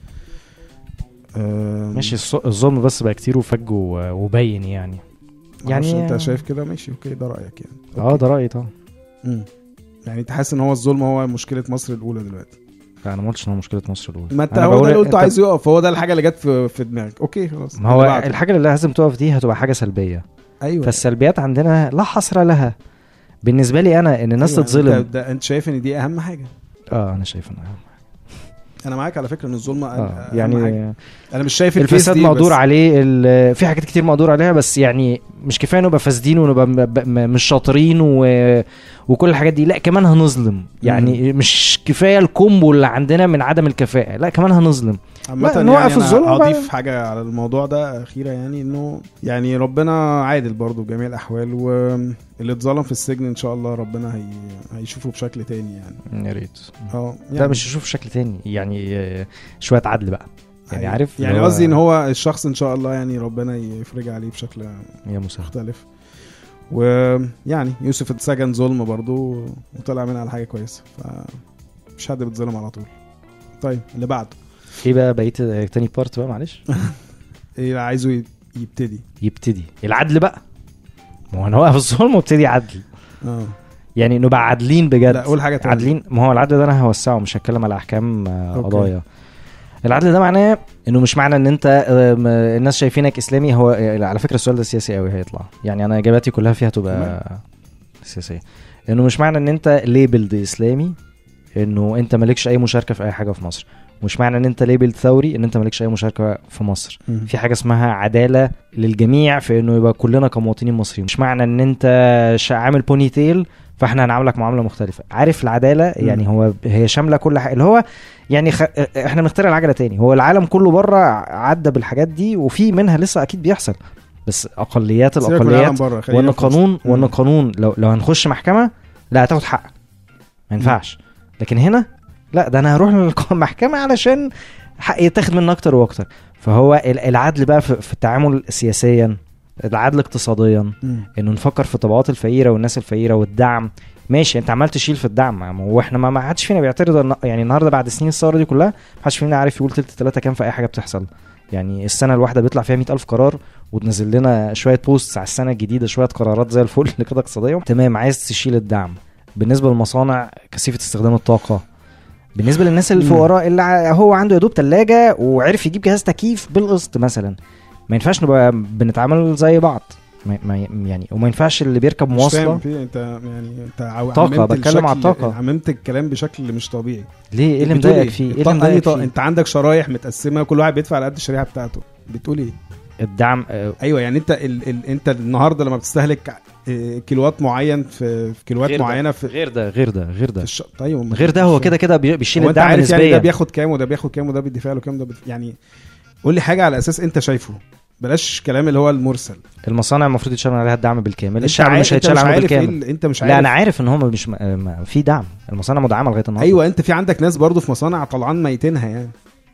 أم، ماشي الص- الظلم بس بقى كتير وفج و- وبين يعني يعني يعني- انت شايف كده ماشي اوكي ده رايك يعني اه ده رايي طبعا مم. يعني انت حاسس ان هو الظلم هو مشكله مصر الاولى دلوقتي لا انا ما قلتش ان هو مشكله مصر الاولى ما انت أنا هو ده بقول اللي قلته أنت- عايز يقف هو ده الحاجه اللي جت في, في دماغك اوكي خلاص ما هو اللي بعده. الحاجه اللي لازم تقف دي هتبقى حاجه سلبيه ايوه فالسلبيات عندنا لا حصر لها بالنسبه لي انا ان الناس أيوة، تتظلم انت, ده انت شايف ان دي اهم حاجه اه انا شايف انها انا معاك على فكره ان الظلم أهم- اه أهم حاجة. يعني انا مش شايف الفيس الفساد دي مقدور بس. عليه ال- في حاجات كتير مقدور عليها بس يعني مش كفايه نبقى فاسدين ونبقى م- ب- م- مش شاطرين و... وكل الحاجات دي لا كمان هنظلم يعني مش كفايه الكومبو اللي عندنا من عدم الكفاءه لا كمان هنظلم عامة لا، يعني نوقف أنا الظلم هضيف وبعدين- حاجة على الموضوع ده أخيرة يعني إنه يعني ربنا عادل برضو بجميع الأحوال واللي اتظلم في السجن إن شاء الله ربنا هي... هيشوفه بشكل تاني يعني يا ريت اه لا يعني مش اشوف شكل تاني يعني آه، شويه عدل بقى يعني أيوة. عارف يعني اللي هو- قصدي إن هو الشخص إن شاء الله يعني ربنا يفرج عليه بشكل يا مسهل مختلف ويعني يوسف اتسجن ظلم برضو وطلع منها على حاجة كويسة فمش حد بيتظلم على طول طيب اللي بعده ايه بقى بقيت آه، تاني بارت بقى معلش ايه اللي عايزه ي- يبتدي يبتدي العدل بقى ما هو نوقف الظلم وابتدي عدل اه يعني نبقى عادلين بجد لا قول حاجة تانية عادلين ما هو العدل ده انا هوسعه مش هتكلم على احكام آه، أوكي. قضايا العدل ده معناه انه مش معنى ان انت آم، آه، الناس شايفينك اسلامي هو آه، على فكره السؤال ده سياسي قوي هيطلع يعني انا اجاباتي كلها فيها تبقى سياسيه انه مش معنى ان انت ليبلد اسلامي انه انت مالكش اي مشاركه في اي حاجه في مصر مش معنى ان انت ليبلد ثوري ان انت مالكش اي مشاركه في مصر مم. في حاجه اسمها عداله للجميع في انه يبقى كلنا كمواطنين مصريين مش معنى ان انت شا- عامل بوني تيل فاحنا هنعاملك معامله مختلفه عارف العداله مم. يعني هو هي شامله كل حاجه اللي هو يعني خ... احنا بنخترع العجله تاني هو العالم كله بره عدى بالحاجات دي وفي منها لسه اكيد بيحصل بس اقليات سيبك من العالم الاقليات بره خلينا وان في مصر. قانون وان مم. قانون لو لو هنخش محكمه لا هتاخد حقك ما ينفعش لكن هنا لا ده انا هروح للمحكمه علشان حق يتاخد مني اكتر واكتر فهو ال- العدل بقى في في التعامل سياسيا العدل اقتصاديا مم. انه نفكر في الطبقات الفقيره والناس الفقيره والدعم ماشي انت عمال تشيل في الدعم ما هو احنا ما ما حدش فينا بيعترض الن- يعني النهارده بعد سنين الثوره دي كلها ما حدش فينا عارف يقول تلت ثلاثه كام في اي حاجه بتحصل يعني السنه الواحده بيطلع فيها 100000 قرار وتنزل لنا شويه بوستس على السنه الجديده شويه قرارات زي الفل كده اقتصاديه تمام عايز تشيل الدعم بالنسبه للمصانع كثيفه استخدام الطاقه بالنسبه للناس الفقراء اللي ع- هو عنده يا دوب ثلاجه وعرف يجيب جهاز تكييف بالقسط مثلا ما ينفعش نبقى بنتعامل زي بعض ما ما يعني وما ينفعش اللي بيركب مش فاهم مواصله في انت يعني انت عو- طاقة، عممت بتكلم على الشكل- الطاقة. عممت الكلام بشكل مش طبيعي ليه ايه اللي بتقول مضايقك فيه ايه اللي الطاقة- أي مضايقك طاقة؟ فيه انت عندك شرايح متقسمه كل واحد بيدفع على قد الشريحه بتاعته بتقول ايه الدعم آه، ايوه يعني انت ال... ال... انت النهارده لما بتستهلك آه، كيلوات معين في, في كيلوات غير ده. معينه في, غير ده غير ده غير في ده الش... طيب ما- غير ده هو كده كده بي- بيشيل هو انت الدعم عارف يعني ده نسبيا بياخد كام وده بياخد كام وده بيدفع له كام ده بيدفع... يعني قول لي حاجه على اساس انت شايفه بلاش كلام اللي هو المرسل المصانع المفروض يتشال عليها الدعم بالكامل انت الشعب عارف- مش انت هيتشال عنه عارف ايه بالكامل ال- انت مش عارف لا انا عارف ان هم مش م- آه، ما- في دعم المصانع مدعمه لغايه النهارده ايوه انت في عندك ناس برضو في مصانع طلعان ميتينها يعني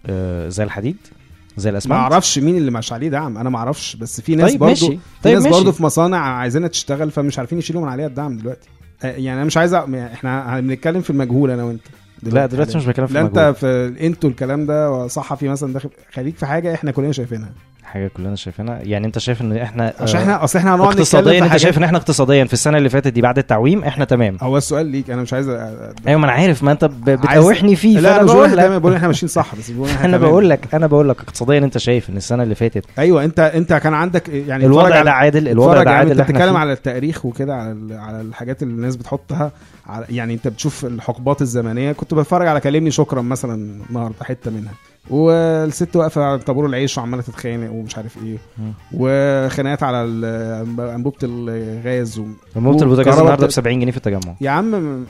آه زي الحديد زي ما الاسمنت اعرفش مين اللي مش عليه دعم انا ما اعرفش بس في ناس طيب برضو ماشي في طيب ناس ماشي برضو في مصانع عايزينها تشتغل فمش عارفين يشيلوا من عليها الدعم دلوقتي آه، يعني انا مش عايز أ- يعني احنا بنتكلم في المجهول انا وانت لا دلوقتي مش بتكلم في لا المجهول. انت في انتوا الكلام ده صحفي مثلا داخل خليك في حاجه احنا كلنا شايفينها حاجه كلنا شايفينها يعني انت شايف ان احنا عشان آه، احنا اصل احنا هنقعد نتكلم اقتصاديا في انت حاجات شايف ان احنا اقتصاديا في السنه اللي فاتت دي بعد التعويم احنا تمام هو السؤال ليك انا مش عايز أ- ايوه ما انا عارف ما انت ب- عايز- بتقاوحني فيه لا انا فانا مش بقول بقول لك لك تمام بقول احنا ماشيين صح بس بقول احنا انا تمام. بقول لك انا بقول لك اقتصاديا انت شايف ان السنه اللي فاتت ايوه انت انت كان عندك يعني اتفرج الوضع على- ده عادل الوضع اتفرج ده يعني عادل انت احنا بتتكلم فيه. على التاريخ وكده على ال- على الحاجات اللي الناس بتحطها على يعني انت بتشوف الحقبات الزمنيه كنت بتفرج على كلمني شكرا مثلا النهارده حته منها والست واقفه على طابور العيش وعماله تتخانق ومش عارف ايه مم. وخناقات على ال- انبوبه الغاز و... انبوبه البوتاجاز والكهرباء النهارده ب بت- 70 جنيه في التجمع يا عم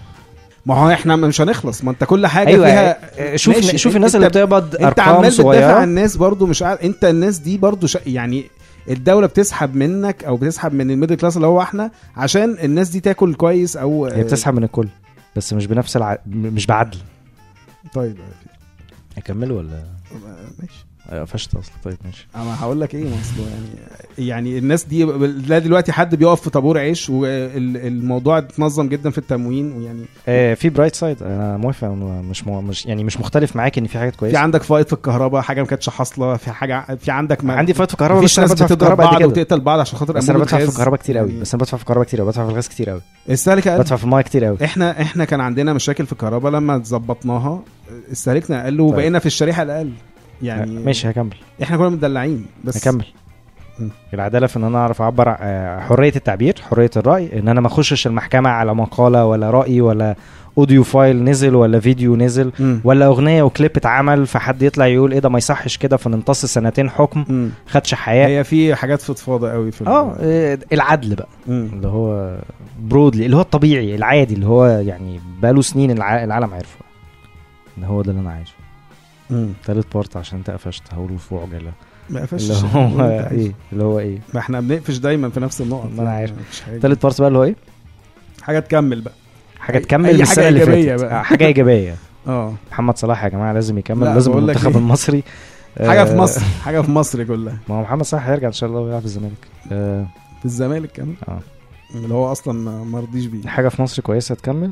ما هو احنا مش هنخلص ما انت كل حاجه ايوه فيها آه، شوف ماشي، شوف انت- الناس اللي انت- بتقبض انت ارقام عمال بتدافع عن صغيره الناس برضو مش عارف انت الناس دي برضو شا... يعني الدولة بتسحب منك او بتسحب من الميدل كلاس اللي هو احنا عشان الناس دي تاكل كويس او هي بتسحب من الكل بس مش بنفس الع... م- مش بعدل طيب اكمل ولا ماشي آه، قفشت اصلا طيب ماشي انا هقول لك ايه ما اصله يعني يعني الناس دي لا دلوقتي حد بيقف في طابور عيش والموضوع اتنظم جدا في التموين ويعني آه في برايت سايد انا موافق مش مو مش يعني مش مختلف معاك ان في حاجات في كويسه عندك فائض في الكهرباء حاجه ما كانتش حاصله في حاجه في عندك ما عندي فايت في الكهرباء مفيش بس انا ناس بدفع في بتضرب الكهرباء بعض قد كده وتقتل بعض عشان خاطر بس انا أنبوبة بدفع في غاز. الكهرباء كتير قوي يعني بس انا بدفع في الكهرباء كتير قوي بدفع في الغاز كتير قوي استهلك أقل. بدفع في المايه كتير قوي احنا احنا كان عندنا مشاكل في الكهرباء لما ظبطناها استهلكنا اقل وبقينا في الشريحه الاقل يعني ماشي هكمل احنا كنا مدلعين بس هكمل م. العداله في ان انا اعرف اعبر آه، حريه التعبير حريه الراي ان انا ما اخشش المحكمه على مقاله ولا راي ولا اوديو فايل نزل ولا فيديو نزل مم. ولا اغنيه وكليب اتعمل فحد يطلع يقول ايه ده ما يصحش كده فنمتص سنتين حكم مم. خدش حياه هي في حاجات فضفاضه قوي في ال- اه آه، العدل بقى مم. اللي هو برودلي اللي هو الطبيعي العادي اللي هو يعني بقاله سنين الع- العالم عارفه ان هو ده اللي انا عايزه مم. تالت بارت عشان انت قفشت هقوله في عجله ما قفش اللي هو ايه اللي هو ايه ما احنا بنقفش دايما في نفس النقط ما أنا عارف. مفيش حاجة. تالت بارت بقى اللي هو ايه حاجه تكمل بقى حاجه أي- تكمل أي من حاجة السنه اللي إيجابية فاتت بقى. آه، حاجه ايجابيه اه محمد صلاح يا جماعه لازم يكمل لا، لازم بقول لك المنتخب إيه. المصري حاجه آه، في مصر حاجه في مصر كلها ما هو محمد صلاح هيرجع ان شاء الله ويلعب في الزمالك آه، في الزمالك كمان اه اللي هو اصلا ما ما رضيش بيه حاجه في مصر كويسه تكمل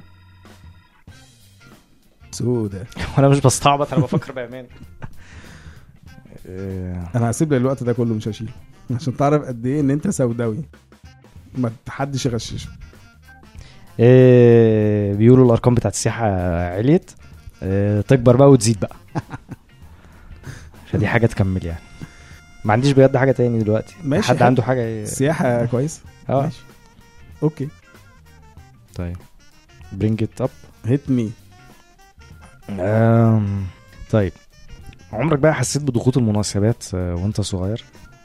سودة وانا مش بستعبط انا بفكر بامان آه، انا هسيب لك الوقت ده كله مش هشيل عشان تعرف قد ايه ان انت سوداوي ما حدش يغششه آه، بيقولوا الارقام بتاعت السياحه عليت آه، تكبر بقى وتزيد بقى فدي حاجه تكمل يعني ما عنديش بجد حاجه تاني دلوقتي ماشي، حد حلو. عنده حاجه ي- السياحه كويسه اه ماشي اوكي طيب برينج ات اب هيت مي أم... طيب عمرك بقى حسيت بضغوط المناسبات آه، وانت صغير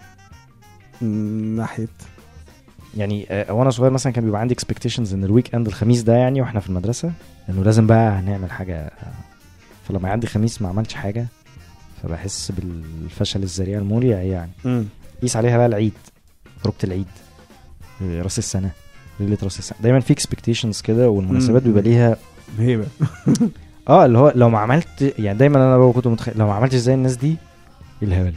ناحيه يعني آه، وانا صغير مثلا كان بيبقى عندي اكسبكتيشنز ان الويك اند الخميس ده يعني واحنا في المدرسه انه لازم بقى هنعمل حاجه آه، فلما يعدي خميس ما عملتش حاجه فبحس بالفشل الذريع المولع يعني مم. قيس عليها بقى العيد خروجه العيد آه، راس السنه ليله راس السنه دايما في اكسبكتيشنز كده والمناسبات مم. بيبقى ليها هيبه اه اللي هو لو ما عملت يعني دايما انا بقى كنت متخيل لو ما عملتش زي الناس دي ايه الهبل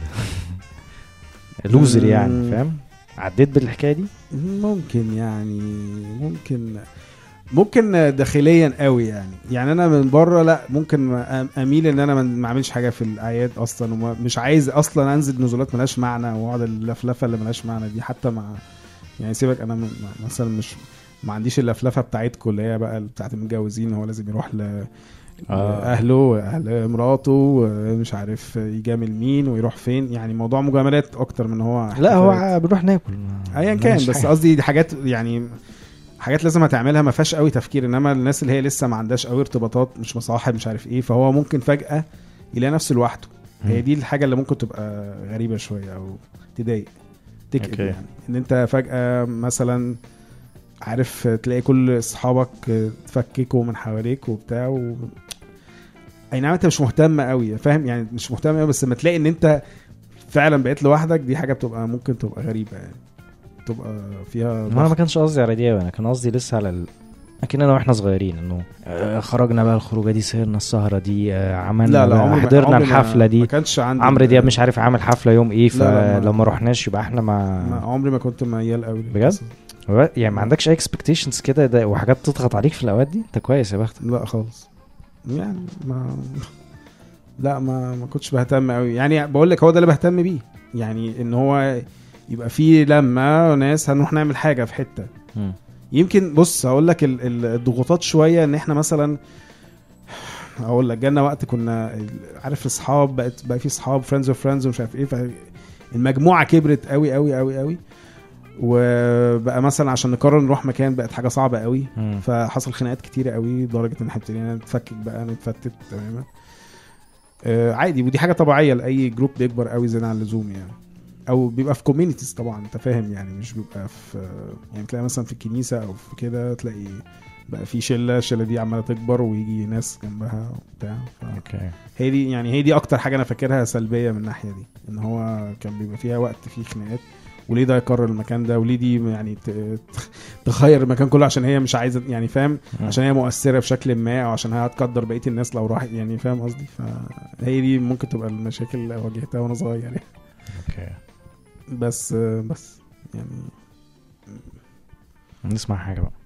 ده لوزر يعني مم. فاهم عديت بالحكايه دي ممكن يعني ممكن ممكن داخليا قوي يعني يعني انا من بره لا ممكن أم- اميل ان انا ما- ما اعملش حاجه في الاعياد اصلا ومش عايز اصلا انزل نزولات ملهاش معنى واقعد اللفلفه اللي ملهاش معنى دي حتى مع يعني سيبك انا م- م- مثلا مش ما عنديش اللفلفه بتاعتكم اللي هي بقى بتاعت المتجوزين هو لازم يروح ل آه. اهله اهل مراته مش عارف يجامل مين ويروح فين يعني موضوع مجاملات اكتر من هو لا هو احتفالات. ع- بنروح ناكل ايا كان بس قصدي دي حاجات يعني حاجات لازم هتعملها ما فيهاش قوي تفكير انما الناس اللي هي لسه ما عندهاش قوي ارتباطات مش مصاحب مش عارف ايه فهو ممكن فجاه يلاقي نفسه لوحده هي دي الحاجه اللي ممكن تبقى غريبه شويه او تضايق تكئب أوكي. يعني ان انت فجاه مثلا عارف تلاقي كل اصحابك تفككوا من حواليك وبتاع و... اي نعم انت مش مهتم قوي فاهم يعني مش مهتم قوي بس لما تلاقي ان انت فعلا بقيت لوحدك دي حاجه بتبقى ممكن تبقى غريبه يعني تبقى فيها ما انا ما ضغط. كانش قصدي على دي أوي، انا كان قصدي لسه على ال... اكننا واحنا صغيرين انه آه، خرجنا بقى الخروجه دي سهرنا السهره دي آه، عملنا لا لا بقى- عمري ما- حضرنا عمري ما- الحفله ما دي كانش عندي عمرو دياب مش عارف عامل حفله يوم ايه لا، لا، ما- فلو ما رحناش يبقى احنا ما ما عمري ما كنت ميال قوي بجد؟ يعني ما عندكش اي اكسبكتيشنز كده ده وحاجات تضغط عليك في الاوقات دي انت كويس يا بختك لا خالص يعني ما لا ما ما كنتش بهتم قوي يعني بقول لك هو ده اللي بهتم بيه يعني ان هو يبقى في لما ناس هنروح نعمل حاجه في حته يمكن بص هقول لك ال- ال- الضغوطات شويه ان احنا مثلا هقول لك جالنا وقت كنا ال- عارف اصحاب بقت بقى في اصحاب فريندز اوف فريندز ومش عارف ايه فالمجموعه كبرت قوي قوي قوي قوي وبقى مثلا عشان نقرر نروح مكان بقت حاجه صعبه قوي مم. فحصل خناقات كتيره قوي لدرجه ان احنا ابتدينا نتفكك بقى نتفتت تماما آه عادي ودي حاجه طبيعيه لاي جروب بيكبر قوي زياده عن اللزوم يعني او بيبقى في كوميونيتيز طبعا انت فاهم يعني مش بيبقى في يعني تلاقي مثلا في الكنيسه او في كده تلاقي بقى في شله الشله دي عماله تكبر ويجي ناس جنبها وبتاع ف... اوكي هي دي يعني هي دي اكتر حاجه انا فاكرها سلبيه من الناحيه دي ان هو كان بيبقى فيها وقت فيه خناقات وليه ده يقرر المكان ده وليه دي يعني ت- تغير المكان كله عشان هي مش عايزه يعني فاهم مم. عشان هي مؤثره بشكل ما او عشان هي هتقدر بقيه الناس لو راحت يعني فاهم قصدي فهي دي ممكن تبقى المشاكل اللي واجهتها وانا صغير يعني اوكي بس بس يعني نسمع حاجه بقى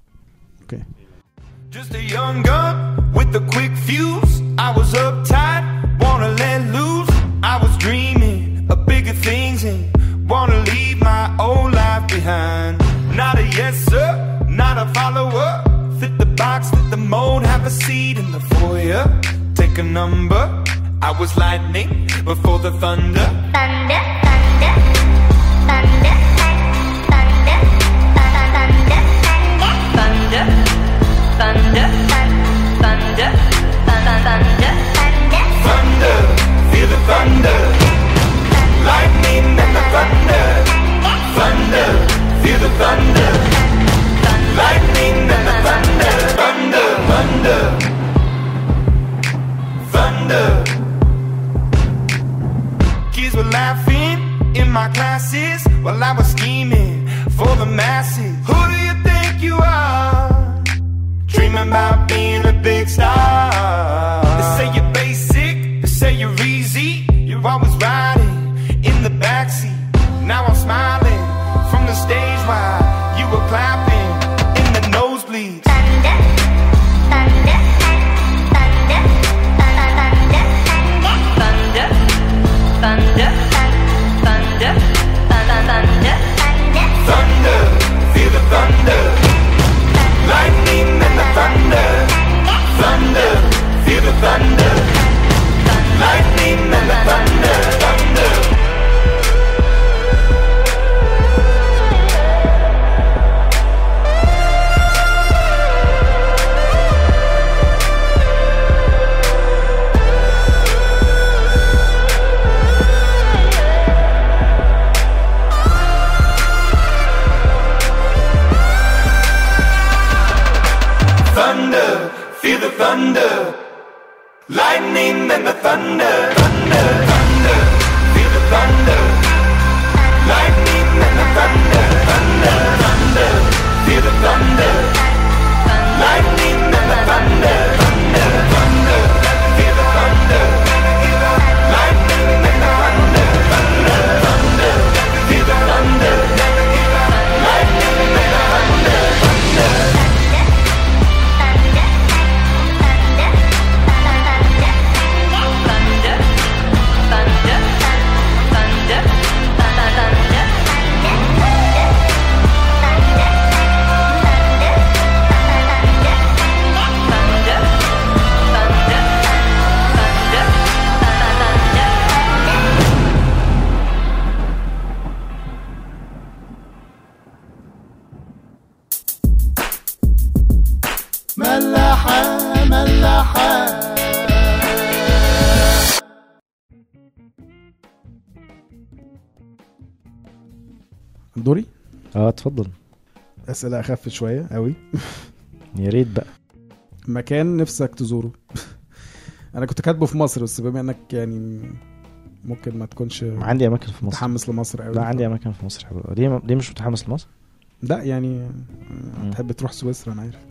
Just a young gun with a quick fuse. I was uptight, wanna let loose. I was dreaming of bigger things and wanna leave my old life behind. Not a yes sir, not a follower. Fit the box, fit the mold, have a seat in the foyer. Take a number. I was lightning before the thunder. thunder, thunder, thunder, thunder, thunder, thunder, thunder, thunder, thunder, thunder, Thunder, feel the thunder. Lightning and the thunder. Thunder, feel the thunder. Lightning and the thunder. Thunder, thunder. Thunder. Kids were laughing in my classes while I was scheming for the masses. Who do you think you are? Dreaming about being a big star. They say you're basic, they say you're easy. You're always riding in the backseat. Now I'm smiling from the stage while you were clapping in the nosebleeds. thunder, thunder, thunder, thunder, thunder, thunder, thunder, thunder, Thunder, feel the thunder. Lightning and the thunder. Thunder, feel the thunder. Lightning and the thunder. Thunder. thunder, feel the thunder. Lightning and the thunder, thunder, thunder, feel the thunder. Lightning and the thunder, thunder, thunder, feel the thunder. Lightning and the thunder, thunder, thunder, feel the thunder. Lightning and the thunder, thunder, thunder, feel the thunder. Lightning and the thunder, thunder. ملاحة ملاحة دوري اه اتفضل اسئله اخف شويه قوي يا ريت بقى مكان نفسك تزوره انا كنت كاتبه في مصر بس بما انك يعني ممكن ما تكونش عندي اماكن في مصر متحمس لمصر قوي لا عندي اماكن في مصر حلوه ليه ليه مش متحمس لمصر؟ لا يعني تحب تروح سويسرا انا عارف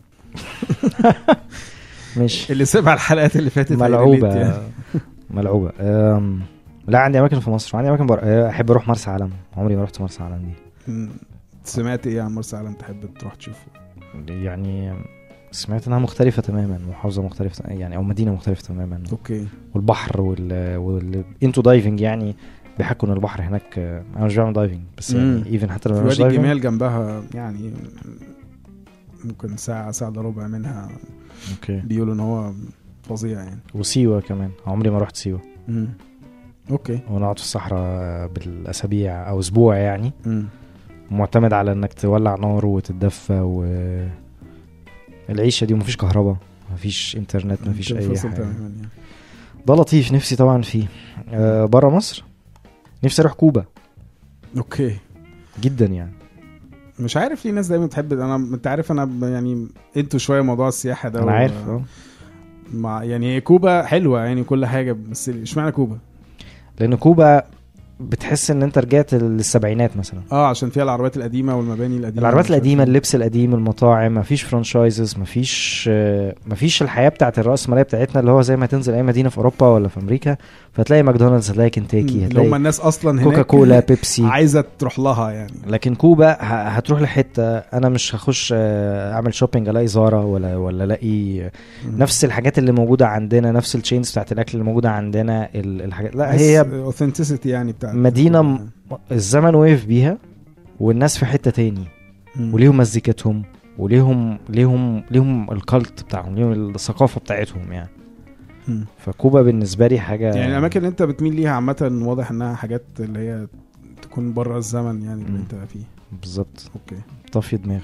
ماشي اللي سمع الحلقات اللي فاتت ملعوبه هيريليت يعني. ملعوبه أم... لا عندي اماكن في مصر وعندي اماكن بر... أه، احب اروح مرسى علم عمري ما رحت مرسى علم دي مم. سمعت ايه عن مرسى علم تحب تروح تشوفه يعني سمعت انها مختلفه تماما محافظه مختلفه يعني او مدينه مختلفه تماما اوكي والبحر وال والانتو دايفنج يعني بيحكوا ان البحر هناك آه، انا مش بعمل دايفنج بس مم. يعني ايفن حتى لو في ما بعملش وادي دايفنج الجمال جنبها يعني ممكن ساعة ساعة الا ربع منها اوكي بيقولوا ان هو فظيع يعني وسيوه كمان عمري ما رحت سيوه مم. اوكي ونقعد في الصحراء بالاسابيع او اسبوع يعني مم. معتمد على انك تولع نار وتتدفى و العيشه دي ومفيش كهرباء مفيش انترنت مفيش اي تنفصل حاجه تماماً يعني. ده لطيف نفسي طبعا فيه آه بره مصر نفسي اروح كوبا اوكي جدا يعني مش عارف ليه ناس دايما بتحب انا انت عارف انا ب- يعني انتوا شويه موضوع السياحه ده انا و- عارف اه مع يعني هي كوبا حلوه يعني كل حاجه بس اشمعنى كوبا؟ لان كوبا بتحس ان انت رجعت للسبعينات مثلا اه عشان فيها العربيات القديمه والمباني القديمه العربيات مش عارف القديمه إيه. اللبس القديم المطاعم مفيش فرانشايزز مفيش آه، مفيش الحياه بتاعت الراسماليه بتاعتنا اللي هو زي ما تنزل اي مدينه في اوروبا ولا في امريكا فتلاقي ماكدونالدز هتلاقي كنتاكي اللي هم هتلاقي الناس اصلا هناك كوكا كولا بيبسي عايزه تروح لها يعني لكن كوبا ه- هتروح لحته انا مش هخش آه، اعمل شوبينج الاقي زارا ولا ولا الاقي نفس الحاجات اللي موجوده عندنا نفس التشينز بتاعت الاكل اللي موجوده عندنا ال- الحاجات لا هي اوثنتسيتي يعني بتاعت مدينة م- الزمن وقف بيها والناس في حته تاني مم. وليهم مزيكتهم وليهم ليهم ليهم الكالت بتاعهم ليهم الثقافه بتاعتهم يعني مم. فكوبا بالنسبه لي حاجه يعني الاماكن اللي انت بتميل ليها عامه واضح انها حاجات اللي هي تكون بره الزمن يعني اللي مم. انت فيه بالظبط اوكي طفي دماغ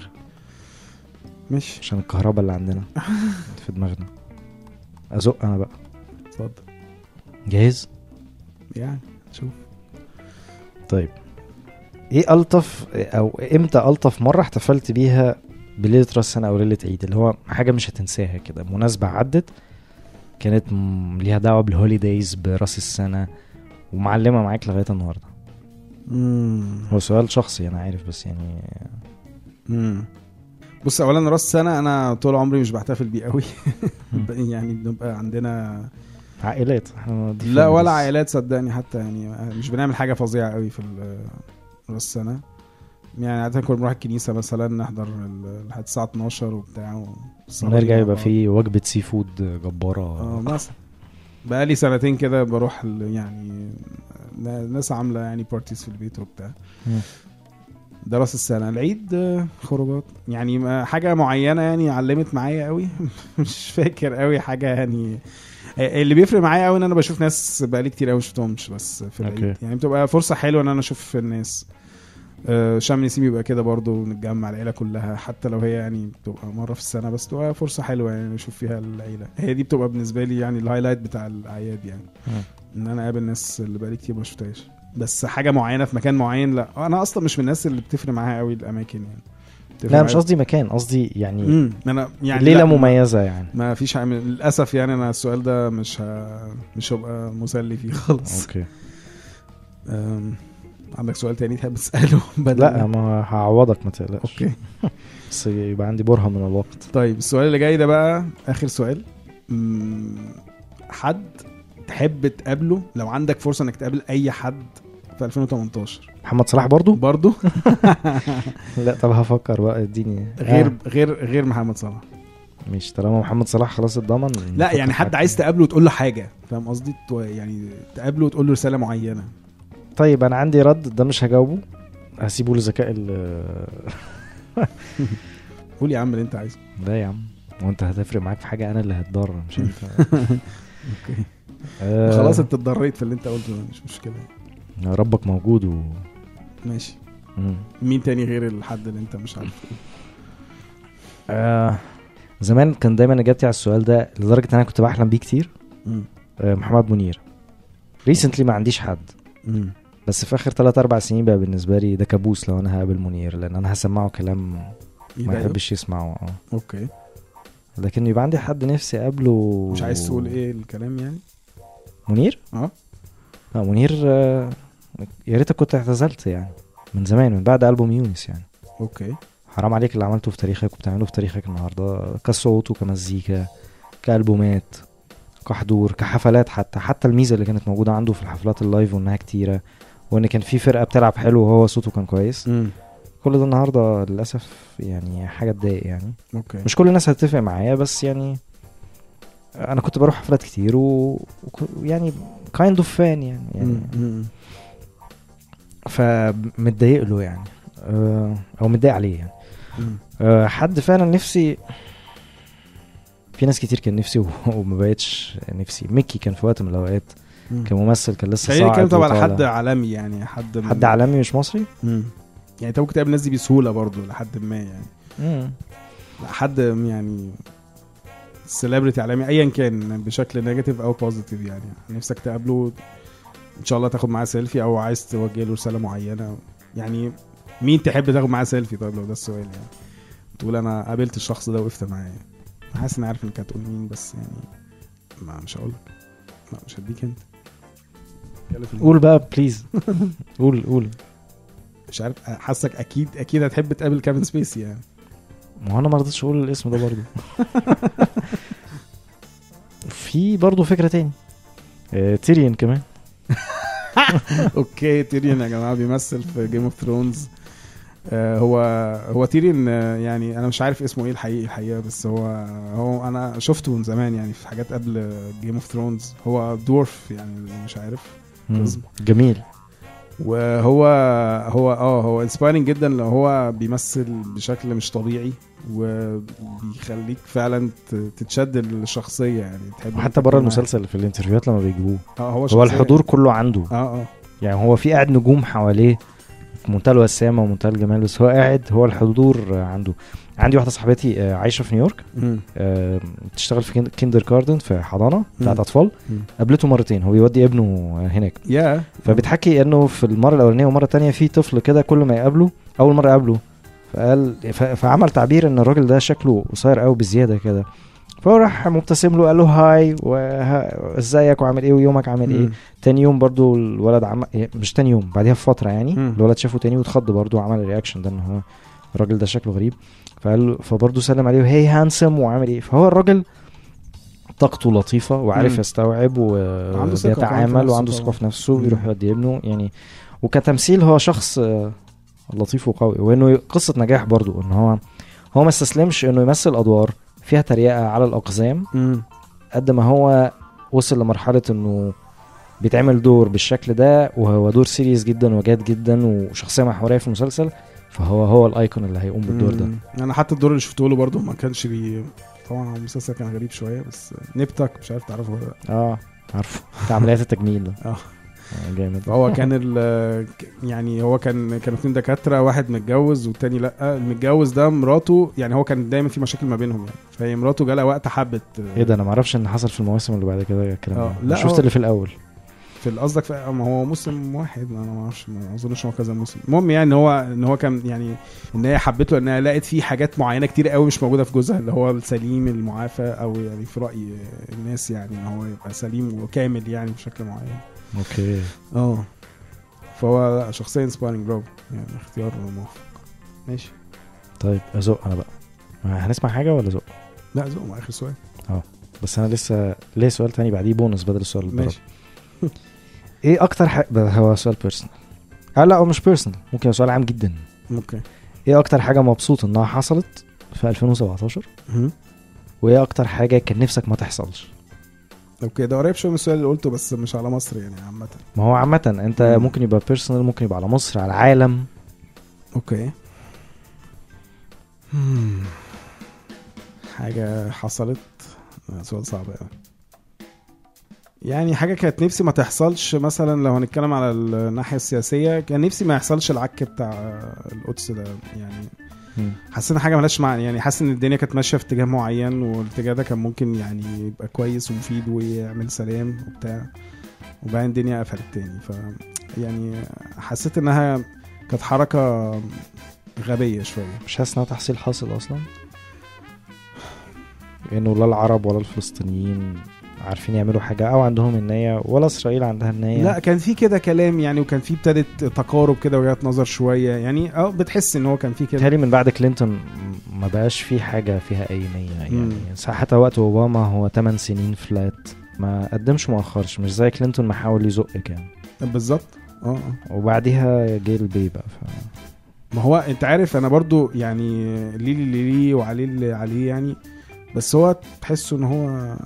ماشي عشان الكهرباء اللي عندنا في دماغنا ازق انا بقى اتفضل جاهز يعني شوف طيب ايه الطف او امتى الطف مره احتفلت بيها بليله راس سنه او ليله عيد اللي هو حاجه مش هتنساها كده مناسبه عدت كانت م- ليها دعوه بالهوليدايز براس السنه ومعلمه معاك لغايه النهارده مم. هو سؤال شخصي انا عارف بس يعني مم. بص اولا راس سنه انا طول عمري مش بحتفل بيه قوي يعني بنبقى عندنا عائلات احنا دي لا ولا families. عائلات صدقني حتى يعني مش بنعمل حاجه فظيعه قوي في ال- راس السنه يعني عاده كنا بنروح الكنيسه مثلا نحضر ال- لحد الساعه 12 وبتاع والصلاة ونرجع مع يبقى بعض. في وجبه سي فود اه جباره مثلا بقالي سنتين كده بروح ال- يعني ن- ناس عامله يعني بارتيز في البيت وبتاع مم. ده راس السنه العيد آه، خروجات يعني ما- حاجه معينه يعني علمت معايا قوي مش فاكر قوي حاجه يعني آه، اللي بيفرق معايا قوي ان انا بشوف ناس بقالي كتير قوي شفتهمش بس في العيد أوكي. يعني بتبقى فرصه حلوه ان انا اشوف الناس آه، شم نسيم يبقى كده برضو نتجمع العيله كلها حتى لو هي يعني بتبقى مره في السنه بس تبقى فرصه حلوه يعني نشوف فيها العيله هي دي بتبقى بالنسبه لي يعني الهايلايت بتاع الاعياد يعني مم. ان انا اقابل ناس اللي بقالي كتير ما شفتهاش بس حاجه معينه في مكان معين لا انا اصلا مش من الناس اللي بتفرق معاها قوي الاماكن يعني بتفرق لا مش معايا- قصدي مكان قصدي يعني امم انا يعني ليله لا، ما- مميزه يعني ما فيش حاجة للاسف يعني انا السؤال ده مش ه... مش هبقى مسلي فيه خالص اوكي أم... عندك سؤال تاني تحب تساله بدل لا ما هعوضك ما تقلقش اوكي بس يبقى عندي برهه من الوقت طيب السؤال اللي جاي ده بقى اخر سؤال مم، حد تحب تقابله لو عندك فرصه انك تقابل اي حد في 2018 محمد صلاح برضو برضه لا طب هفكر بقى اديني غير آه. غير غير محمد صلاح مش طالما محمد صلاح خلاص اتضمن لا نفكر يعني في حد حاجة. عايز تقابله وتقول له حاجه فاهم قصدي تو- يعني تقابله وتقول له رساله معينه طيب انا عندي رد ده مش هجاوبه هسيبه لذكاء ال قول يا عم اللي انت عايزه لا يا عم وانت هتفرق معاك في حاجه انا اللي هتضرر مش انت اوكي آه خلاص انت اتضريت في اللي انت قلته ده مش مشكله ربك موجود و ماشي مم. مين تاني غير الحد اللي انت مش عارفه آه زمان كان دايما اجابتي على السؤال ده لدرجه ان انا كنت بحلم بيه كتير مم. آه محمد منير ريسنتلي ما عنديش حد مم. بس في اخر 3 4 سنين بقى بالنسبه لي ده كابوس لو انا هقابل منير لان انا هسمعه كلام ايه ما ده؟ يحبش يسمعه اه اوكي لكن يبقى عندي حد نفسي اقابله مش عايز تقول ايه الكلام يعني منير؟ اه اه منير آه، يا ريتك كنت اعتزلت يعني من زمان من بعد البوم يونس يعني اوكي حرام عليك اللي عملته في تاريخك وبتعمله في تاريخك النهارده كصوت وكمزيكا كالبومات كحضور كحفلات حتى حتى الميزه اللي كانت موجوده عنده في الحفلات اللايف وانها كتيره وان كان في فرقه بتلعب حلو وهو صوته كان كويس امم كل ده النهارده للاسف يعني حاجه تضايق يعني اوكي مش كل الناس هتتفق معايا بس يعني انا كنت بروح حفلات كتير و- وك- ويعني كايند اوف فان يعني, يعني مم. مم. فمتضايق له يعني آه، او متضايق عليه يعني مم. آه، حد فعلا نفسي في ناس كتير كان نفسي و- وما بقتش نفسي ميكي كان في وقت من الاوقات مم. كممثل كان لسه خلينا صاعد نتكلم طبعا على وطالع. حد عالمي يعني حد من- حد عالمي مش مصري مم. يعني انت ممكن تقابل الناس دي بسهوله برضو لحد ما يعني مم. حد يعني سيلبرتي عالمي ايا كان بشكل نيجاتيف او بوزيتيف يعني نفسك تقابله ان شاء الله تاخد معاه سيلفي او عايز توجه له رساله معينه يعني مين تحب تاخد معاه سيلفي طيب لو ده السؤال يعني تقول انا قابلت الشخص ده وقفت معاه أنا حاسس اني عارف انك هتقول مين بس يعني ما مش هقول لك لا مش هديك انت اتكلم في قول بقى بليز قول قول مش عارف حاسك اكيد اكيد هتحب تقابل كيفن سبيسي يعني ما هو انا ما رضيتش اقول الاسم ده برضو في برضو فكره تاني آه، تيريان كمان اوكي تيريون يا جماعه بيمثل في جيم اوف ثرونز هو هو تيريون آه، يعني انا مش عارف اسمه ايه الحقيقي الحقيقه بس هو هو انا شفته من زمان يعني في حاجات قبل جيم اوف ثرونز هو دورف يعني اللي مش عارف مم. لازم. جميل وهو هو اه هو انسبايرنج جدا لو هو بيمثل بشكل مش طبيعي وبيخليك فعلا ت- تتشد الشخصيه يعني تحب وحتى بره المسلسل في الانترفيوهات لما بيجيبوه اه هو هو شخصية- الحضور كله عنده اه اه يعني هو في قاعد نجوم حواليه في منتهى الوسامه ومنتهى الجمال بس هو قاعد هو الحضور آه، عنده عندي واحده صاحبتي آه، عايشه في نيويورك مم. آه، بتشتغل في كين- كيندر كاردن في حضانه بتاعت مم. اطفال مم. قابلته مرتين هو بيودي ابنه آه، هناك يا فبتحكي انه في المره الاولانيه والمره الثانيه في طفل كده كل ما يقابله اول مره يقابله فقال ف- فعمل تعبير ان الراجل ده شكله قصير قوي بزياده كده فهو راح مبتسم له قال له هاي وازيك وعامل ايه ويومك عامل ايه مم. تاني يوم برضو الولد عمل مش تاني يوم بعدها بفتره يعني مم. الولد شافه تاني واتخض برضو وعمل الرياكشن ده ان هو الراجل ده شكله غريب فقال له فبرضه سلم عليه هي هانسم وعامل ايه فهو الراجل طاقته لطيفه وعارف مم. يستوعب وعنده ثقة كمان في وبيتعامل نفسه وعنده طبعا. ثقه في نفسه مم. بيروح يودي ابنه يعني وكتمثيل هو شخص آه، لطيف وقوي وانه قصه نجاح برضو ان هو هو ما استسلمش انه يمثل ادوار فيها تريقه على الاقزام مم. قد ما هو وصل لمرحله انه بيتعمل دور بالشكل ده وهو دور سيريس جدا وجاد جدا وشخصيه محوريه في المسلسل فهو هو الايكون اللي هيقوم بالدور ده مم. انا حتى الدور اللي شفته له برضه ما كانش لي طبعا المسلسل كان غريب شويه بس نبتك مش عارف تعرفه ولا لا اه عارفه بتاع عمليات التجميل ده اه. آه، جامد فهو كان ال يعني هو كان كانوا اتنين دكاتره واحد متجوز والتاني لا المتجوز ده مراته يعني هو كان دايما في مشاكل ما بينهم يعني فهي مراته جالها وقت حبت ايه ده انا ما اعرفش ان حصل في المواسم اللي بعد كده الكلام اه، ده لا، لا شفت هو- اللي في الاول في ال- قصدك في ما هو موسم واحد انا ما اعرفش ما اظنش هو كذا موسم المهم يعني ان هو ان هو كان يعني ان هي حبته انها لقت فيه حاجات معينه كتير قوي مش موجوده في جوزها اللي هو السليم المعافى او يعني في راي الناس يعني ان هو يبقى سليم وكامل يعني بشكل معين اوكي اه فهو لا، شخصيه انسبايرنج برافو يعني اختيار موفق ماشي طيب ازق انا بقى هنسمع حاجه ولا زق لا زوم اخر سؤال بس انا لسه ليه سؤال تاني بعديه بونص بدل السؤال اللي ماشي ايه اكتر حاجه هو سؤال بيرسونال آه لا هو مش بيرسونال ممكن يبقى سؤال عام جدا اوكي ايه اكتر حاجه مبسوط انها حصلت في 2017 مهم. وايه اكتر حاجه كان نفسك ما تحصلش اوكي ده قريب شويه من السؤال اللي قلته بس مش على مصر يعني عامه ما هو عامه انت مم. ممكن يبقى بيرسونال ممكن يبقى على مصر على العالم اوكي مم. حاجة حصلت آه، سؤال صعب قوي يعني حاجة كانت نفسي ما تحصلش مثلا لو هنتكلم على الناحية السياسية كان نفسي ما يحصلش العك بتاع آه، القدس ده يعني حاسس ان حاجة ملهاش معنى يعني حاسس ان الدنيا كانت ماشية في اتجاه معين والاتجاه ده كان ممكن يعني يبقى كويس ومفيد ويعمل سلام وبتاع وبعدين الدنيا قفلت تاني ف يعني حسيت انها كانت حركة غبية شوية مش حاسس انها تحصيل حاصل اصلا انه لا العرب ولا الفلسطينيين عارفين يعملوا حاجه او عندهم النيه ولا اسرائيل عندها النيه لا كان في كده كلام يعني وكان في ابتدت تقارب كده وجهات نظر شويه يعني اه بتحس ان هو كان في كده بالتالي من بعد كلينتون ما بقاش في حاجه فيها اي نيه يعني مم. حتى وقت اوباما هو 8 سنين فلات ما قدمش ما اخرش مش زي كلينتون ما حاول يزق كان بالظبط اه اه وبعديها جه البي بقى ف... ما هو انت عارف انا برضو يعني ليه اللي ليه وعليه اللي عليه يعني بس هو تحسه ان هو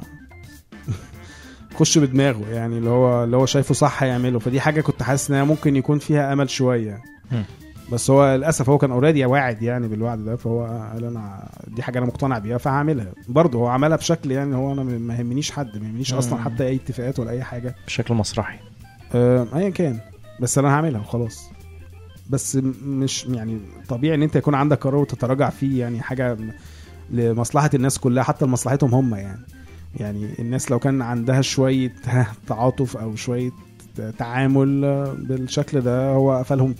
خش بدماغه يعني اللي هو اللي هو شايفه صح هيعمله فدي حاجه كنت حاسس انها ممكن يكون فيها امل شويه مم. بس هو للاسف هو كان اوريدي واعد يعني بالوعد ده فهو قال انا دي حاجه انا مقتنع بيها فهعملها برضه هو عملها بشكل يعني هو انا ما يهمنيش حد ما يهمنيش اصلا مم. حتى اي اتفاقات ولا اي حاجه بشكل مسرحي آه، ايا كان بس انا هعملها وخلاص بس م- مش يعني طبيعي ان انت يكون عندك قرار وتتراجع فيه يعني حاجه م- لمصلحه الناس كلها حتى لمصلحتهم هم يعني يعني الناس لو كان عندها شويه ها، تعاطف او شويه ت- تعامل آه، بالشكل ده هو قفلهم تاني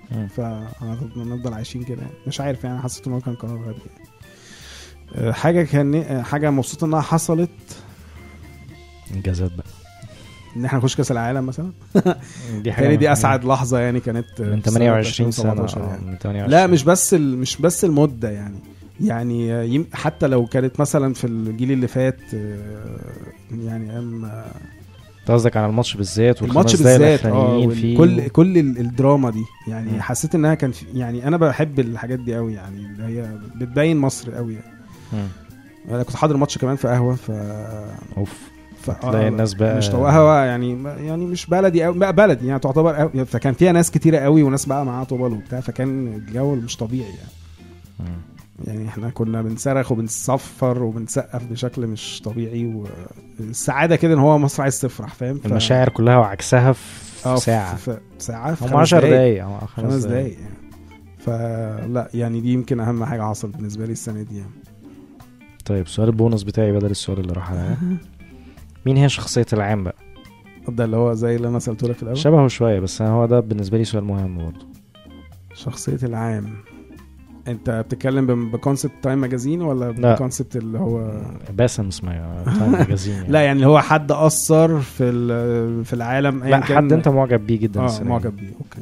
مم. فهنفضل عايشين كده يعني. مش عارف يعني حسيت ان هو كان قرار غبي يعني. آه، حاجه كان آه، حاجه مبسوط انها حصلت انجازات بقى ان احنا نخش كاس العالم مثلا دي حاجه يعني دي مهمة. اسعد لحظه يعني كانت آه، من في سنة 28 سنه 2017 آه، يعني. من 28 لا مش بس ال... مش بس المده يعني يعني آه، يم... حتى لو كانت مثلا في الجيل اللي فات آه، يعني اما انت قصدك على الماتش بالذات الماتش والخمس دقايق بالذات اه الاخرانيين فيه كل كل ال- الدراما دي يعني مم. حسيت انها كان في يعني انا بحب الحاجات دي قوي يعني اللي هي بتبين مصر قوي يعني. مم. انا كنت حاضر ماتش كمان في قهوه ف اوف ف تلاقي الناس بقى- مش طو- قهوه يعني يعني مش بلدي قوي بقى بلدي يعني تعتبر قوي فكان فيها ناس كتيره قوي وناس بقى معاها طبل وبتاع فكان الجو مش طبيعي يعني مم. يعني احنا كنا بنصرخ وبنصفر وبنسقف بشكل مش طبيعي والسعاده كده ان هو مصر عايز تفرح فاهم ف- المشاعر كلها وعكسها اه في في- ساعه في في ساعه في هم خمس 10 دقايق. دقايق او خمس دقايق يعني فلا يعني دي يمكن اهم حاجه حصلت بالنسبه لي السنه دي يعني طيب سؤال البونص بتاعي بدل السؤال اللي راح عليا مين هي شخصية العام بقى؟ ده اللي هو زي اللي انا سالته لك في الاول شبهه شوية بس هو ده بالنسبة لي سؤال مهم برضه شخصيه العام انت بتتكلم بم- بكونسبت تايم ماجازين ولا لا. بكونسبت اللي هو باسم اسمه تايم ماجازين يعني. لا يعني اللي هو حد اثر في ال- في العالم أيا لا كان- حد انت معجب بيه جدا اه السنة دي. معجب بيه اوكي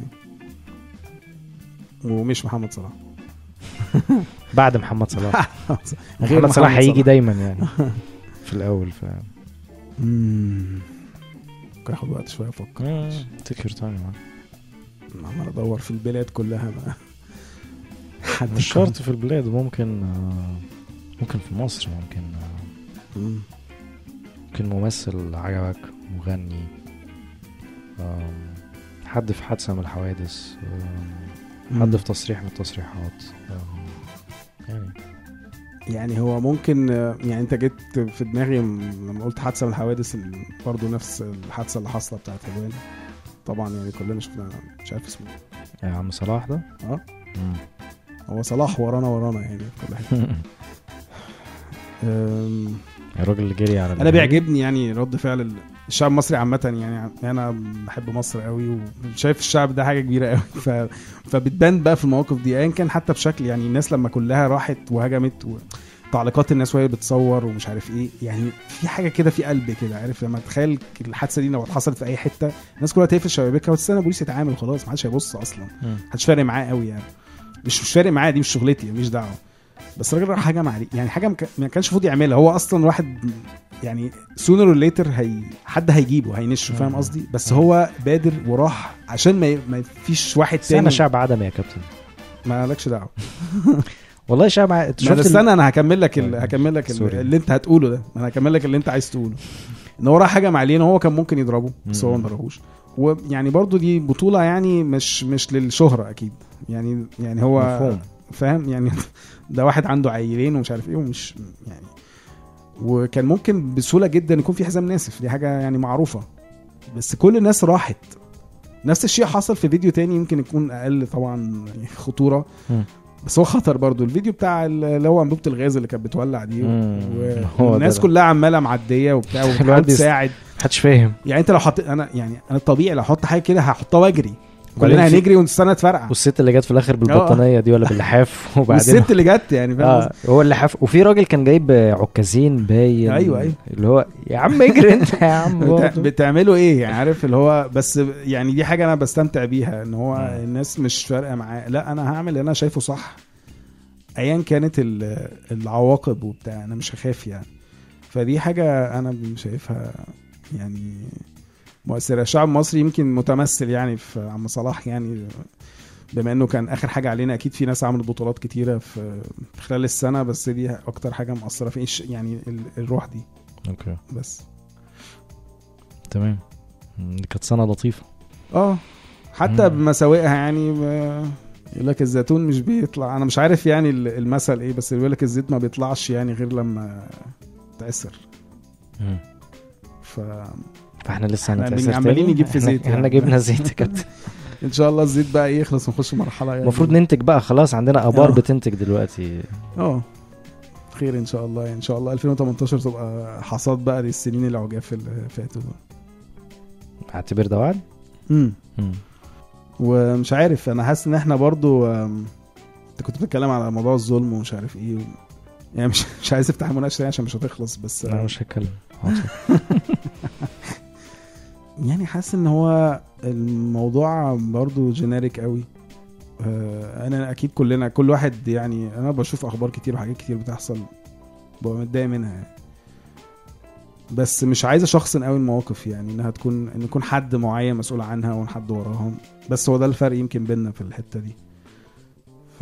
ومش محمد صلاح بعد محمد صلاح غير محمد صلاح هيجي دايما يعني في الاول ف امم ممكن اخد وقت شويه افكر تيك يور تايم عمال ادور في البلاد كلها بقى حد مش شرط في البلاد ممكن آه، ممكن في مصر ممكن آه، مم. ممكن ممثل عجبك مغني آم، حد في حادثة من الحوادث آم، حد في تصريح من التصريحات آم، يعني يعني هو ممكن آه، يعني انت جيت في دماغي م- لما قلت حادثه من الحوادث ال- برضه نفس الحادثه اللي حاصله بتاعت الوان طبعا يعني كلنا شفنا مش عارف اسمه يا عم صلاح ده اه مم. هو صلاح ورانا ورانا يعني في كل حاجه أم، الراجل اللي جري على انا الإرهاب. بيعجبني يعني رد فعل ال- الشعب المصري عامه يعني انا بحب مصر قوي وشايف الشعب ده حاجه كبيره قوي ف... فبتبان بقى في المواقف دي ايا كان حتى بشكل يعني الناس لما كلها راحت وهجمت و... تعليقات الناس وهي بتصور ومش عارف ايه يعني في حاجه كده في قلب كده عارف لما تخيل الحادثه دي لو حصلت في اي حته الناس كلها تقفل شبابيكها وتستنى البوليس يتعامل خلاص ما حدش هيبص اصلا مم. محدش فارق معاه قوي يعني مش مش فارق معاه دي مش شغلتي ماليش دعوه بس الراجل راح حاجه عليه يعني حاجه مك- ما كانش المفروض يعملها هو اصلا واحد يعني سونر اور ليتر هي حد هيجيبه هينشه فاهم مم. قصدي بس هو بادر وراح عشان ما ي- ما فيش واحد بس احنا تاني شعب عدم يا كابتن ما لكش دعوه والله شعب ع- ما شفت أنا ال- استنى انا هكمل لك ال... طيب، هكمل لك ال... سوري. اللي انت هتقوله ده انا هكمل لك اللي انت عايز تقوله ان هو راح حاجه علينا هو كان ممكن يضربه بس هو ما مم. ضربوش ويعني برضو دي بطوله يعني مش مش للشهره اكيد يعني يعني هو مفهوم. فاهم يعني ده واحد عنده عيلين ومش عارف ايه ومش يعني وكان ممكن بسهوله جدا يكون في حزام ناسف دي حاجه يعني معروفه بس كل الناس راحت نفس الشيء حصل في فيديو تاني يمكن يكون اقل طبعا يعني خطوره مم. بس هو خطر برضو الفيديو بتاع ال- اللي هو انبوبه الغاز اللي كانت بتولع دي مم. و- هو ده والناس ده. كلها عماله معديه وبتاع وبتحاول الواحد بيست- تساعد محدش فاهم يعني انت لو حط انا يعني انا الطبيعي لو احط حاجه كده هحطها واجري وبعدين كلنا في- هنجري ونستنى تفرقع والست اللي جت في الاخر بالبطانيه دي ولا باللحاف وبعدين والست اللي جت يعني فاهم اه هو اللحاف وفي راجل كان جايب عكازين باين أيوة، أيوة. اللي هو يا عم اجري انت يا عم بتع... برضه. بتعملوا ايه يعني عارف اللي هو بس يعني دي حاجه انا بستمتع بيها ان هو مم. الناس مش فارقه معاه لا انا هعمل اللي انا شايفه صح ايا كانت ال- العواقب وبتاع انا مش هخاف يعني فدي حاجه انا شايفها يعني مؤثره الشعب المصري يمكن متمثل يعني في عم صلاح يعني بما انه كان اخر حاجه علينا اكيد في ناس عملت بطولات كتيره في في خلال السنه بس دي اكتر حاجه مؤثره في إيش- يعني ال- الروح دي اوكي بس تمام مم، دي كانت سنه لطيفه اه حتى مم. بمساوئها يعني ب- يقول لك الزيتون مش بيطلع انا مش عارف يعني ال- المثل ايه بس بيقول لك الزيت ما بيطلعش يعني غير لما تعسر مم. ف فاحنا لسه احنا هنتأثر عمالين تاني؟ نجيب في احنا- زيت احنا يعني. جبنا زيت يا كابتن ان شاء الله الزيت بقى إيه يخلص ونخش مرحله يعني المفروض ننتج بقى خلاص عندنا ابار آه. بتنتج دلوقتي اه خير ان شاء الله يعني ان شاء الله 2018 تبقى حصاد بقى للسنين العجاف اللي فاتوا دول اعتبر ده وعد امم مم. ومش عارف انا حاسس ان احنا برضو آم، انت كنت بتتكلم على موضوع الظلم ومش عارف ايه و... يعني مش مش عايز افتح مناقشه تانية عشان مش هتخلص بس لا مش هتكلم حاضر. يعني حاسس ان هو الموضوع برضو جينيريك قوي آه، انا اكيد كلنا كل واحد يعني انا بشوف اخبار كتير وحاجات كتير بتحصل ببقى متضايق منها يعني. بس مش عايز اشخصن قوي المواقف يعني انها تكون ان يكون حد معين مسؤول عنها وان حد وراهم بس هو ده الفرق يمكن بيننا في الحته دي ف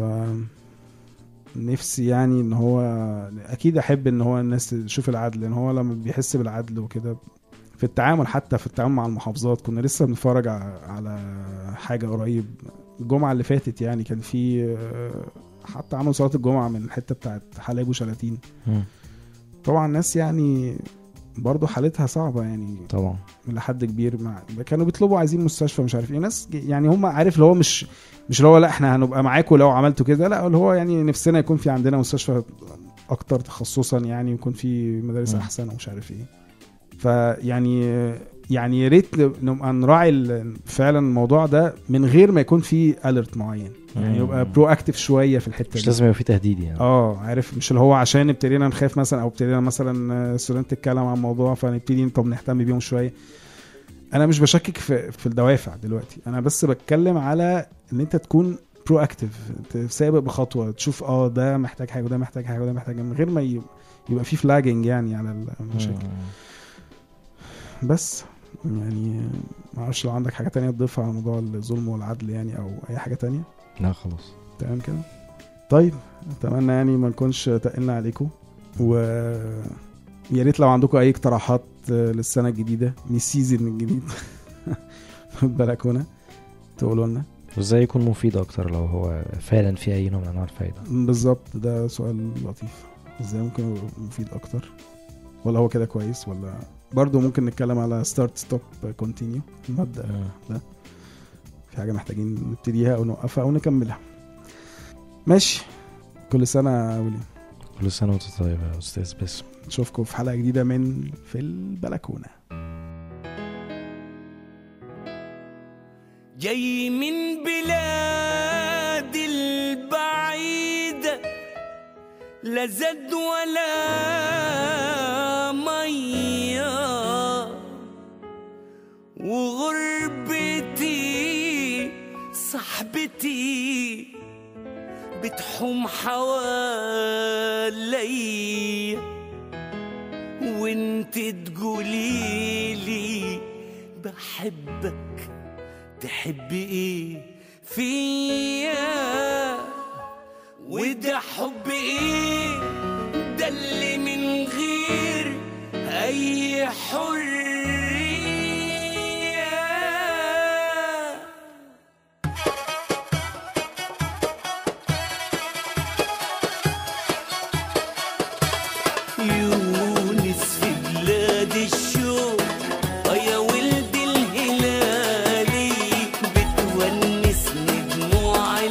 نفسي يعني ان هو اكيد احب ان هو الناس تشوف العدل لان هو لما بيحس بالعدل وكده في التعامل حتى في التعامل مع المحافظات كنا لسه بنتفرج ع- على حاجه قريب الجمعه اللي فاتت يعني كان في آه، حتى عملوا صلاه الجمعه من الحته بتاعت حلايب وشلاتين مم. طبعا الناس يعني برضه حالتها صعبه يعني طبعا لحد كبير مع كانوا بيطلبوا عايزين مستشفى مش عارف ايه ناس ج- يعني هم عارف اللي هو مش مش اللي هو لا احنا هنبقى معاكم لو عملتوا كده لا اللي هو يعني نفسنا يكون في عندنا مستشفى اكتر تخصصا يعني يكون في مدارس مم. احسن ومش عارف ايه فيعني يعني يا ريت نبقى نراعي ال- فعلا الموضوع ده من غير ما يكون في اليرت معين يعني مم. يبقى برو اكتف شويه في الحته مش دي لازم يبقى في تهديد يعني اه عارف مش اللي هو عشان ابتدينا نخاف مثلا او ابتدينا مثلا ستودنت تتكلم عن موضوع فنبتدي طب نهتم بيهم شويه انا مش بشكك في في الدوافع دلوقتي انا بس بتكلم على ان انت تكون برو اكتف سابق بخطوه تشوف اه ده محتاج حاجه وده محتاج حاجه وده محتاج من غير ما ي- يبقى في فلاجنج يعني على المشاكل مم. بس يعني ما اعرفش لو عندك حاجه تانية تضيفها على موضوع الظلم والعدل يعني او اي حاجه تانية لا خلاص تمام كده طيب اتمنى يعني ما نكونش تقلنا عليكم و يا ريت لو عندكم اي اقتراحات آه، للسنه الجديده من السيزون الجديد في البلكونه تقولوا لنا وازاي يكون مفيد اكتر لو هو فعلا في اي نوع من انواع الفايده بالظبط ده سؤال لطيف ازاي ممكن يبقى مفيد اكتر ولا هو كده كويس ولا برضه ممكن نتكلم على ستارت ستوب كونتينيو المبدا مم. في حاجه محتاجين نبتديها او نوقفها او نكملها ماشي كل سنه يا وليم كل سنه وانت طيب يا استاذ باسم نشوفكم في حلقه جديده من في البلكونه جاي من بلاد البعيدة لا زاد ولا مية وغربتي صاحبتي بتحوم حواليا وانت تقوليلي بحبك تحب ايه فيا وده حب ايه ده اللي من غير اي حريه يونس في بلاد الشوق يا ولد الهلالي بتونسني دموع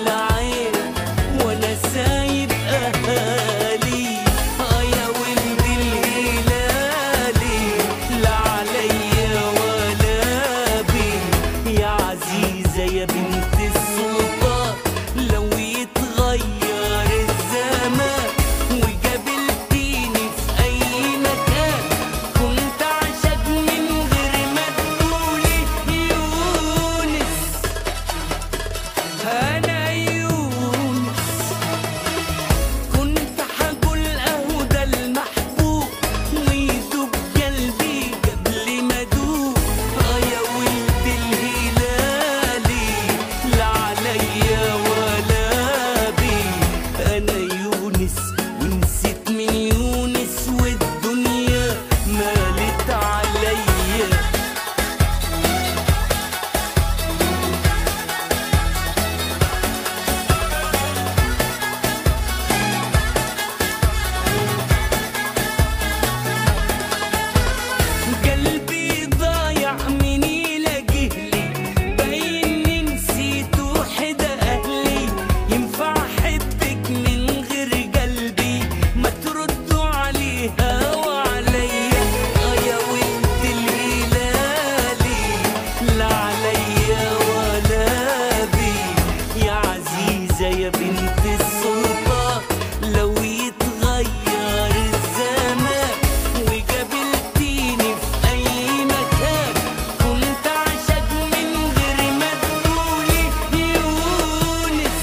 يا بنت السلطان لو يتغير الزمان وقابلتيني في أي مكان كنت عشق من غير ما تقولي يونس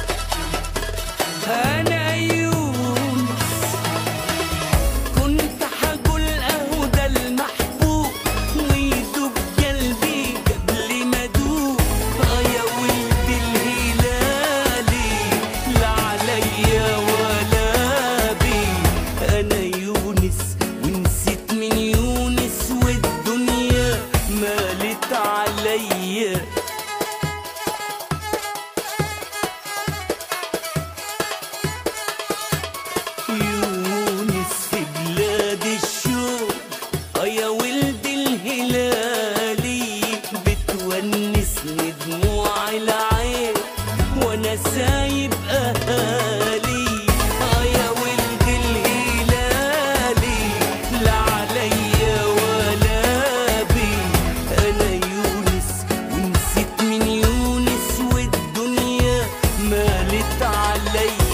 أنا يونس كنت حقول أهو ده المحبوب ويدوب قلبي قبل ما أدوب آه يا ولد الهلالي لا عليا ولا بي أنا يونس ونسيت من يونس والدنيا مالت عليا يونس في بلاد الشوق اه يا ولد الهلالي بتونسني دموع العين وانا سايب اهالي اه يا ولد الهلالي لا عليا ولا بي انا يونس ونسيت من يونس والدنيا مالت عليا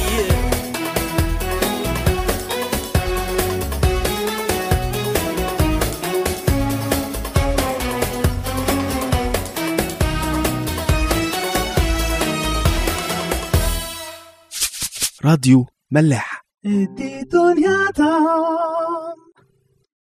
راديو ملاح دي دنيا تام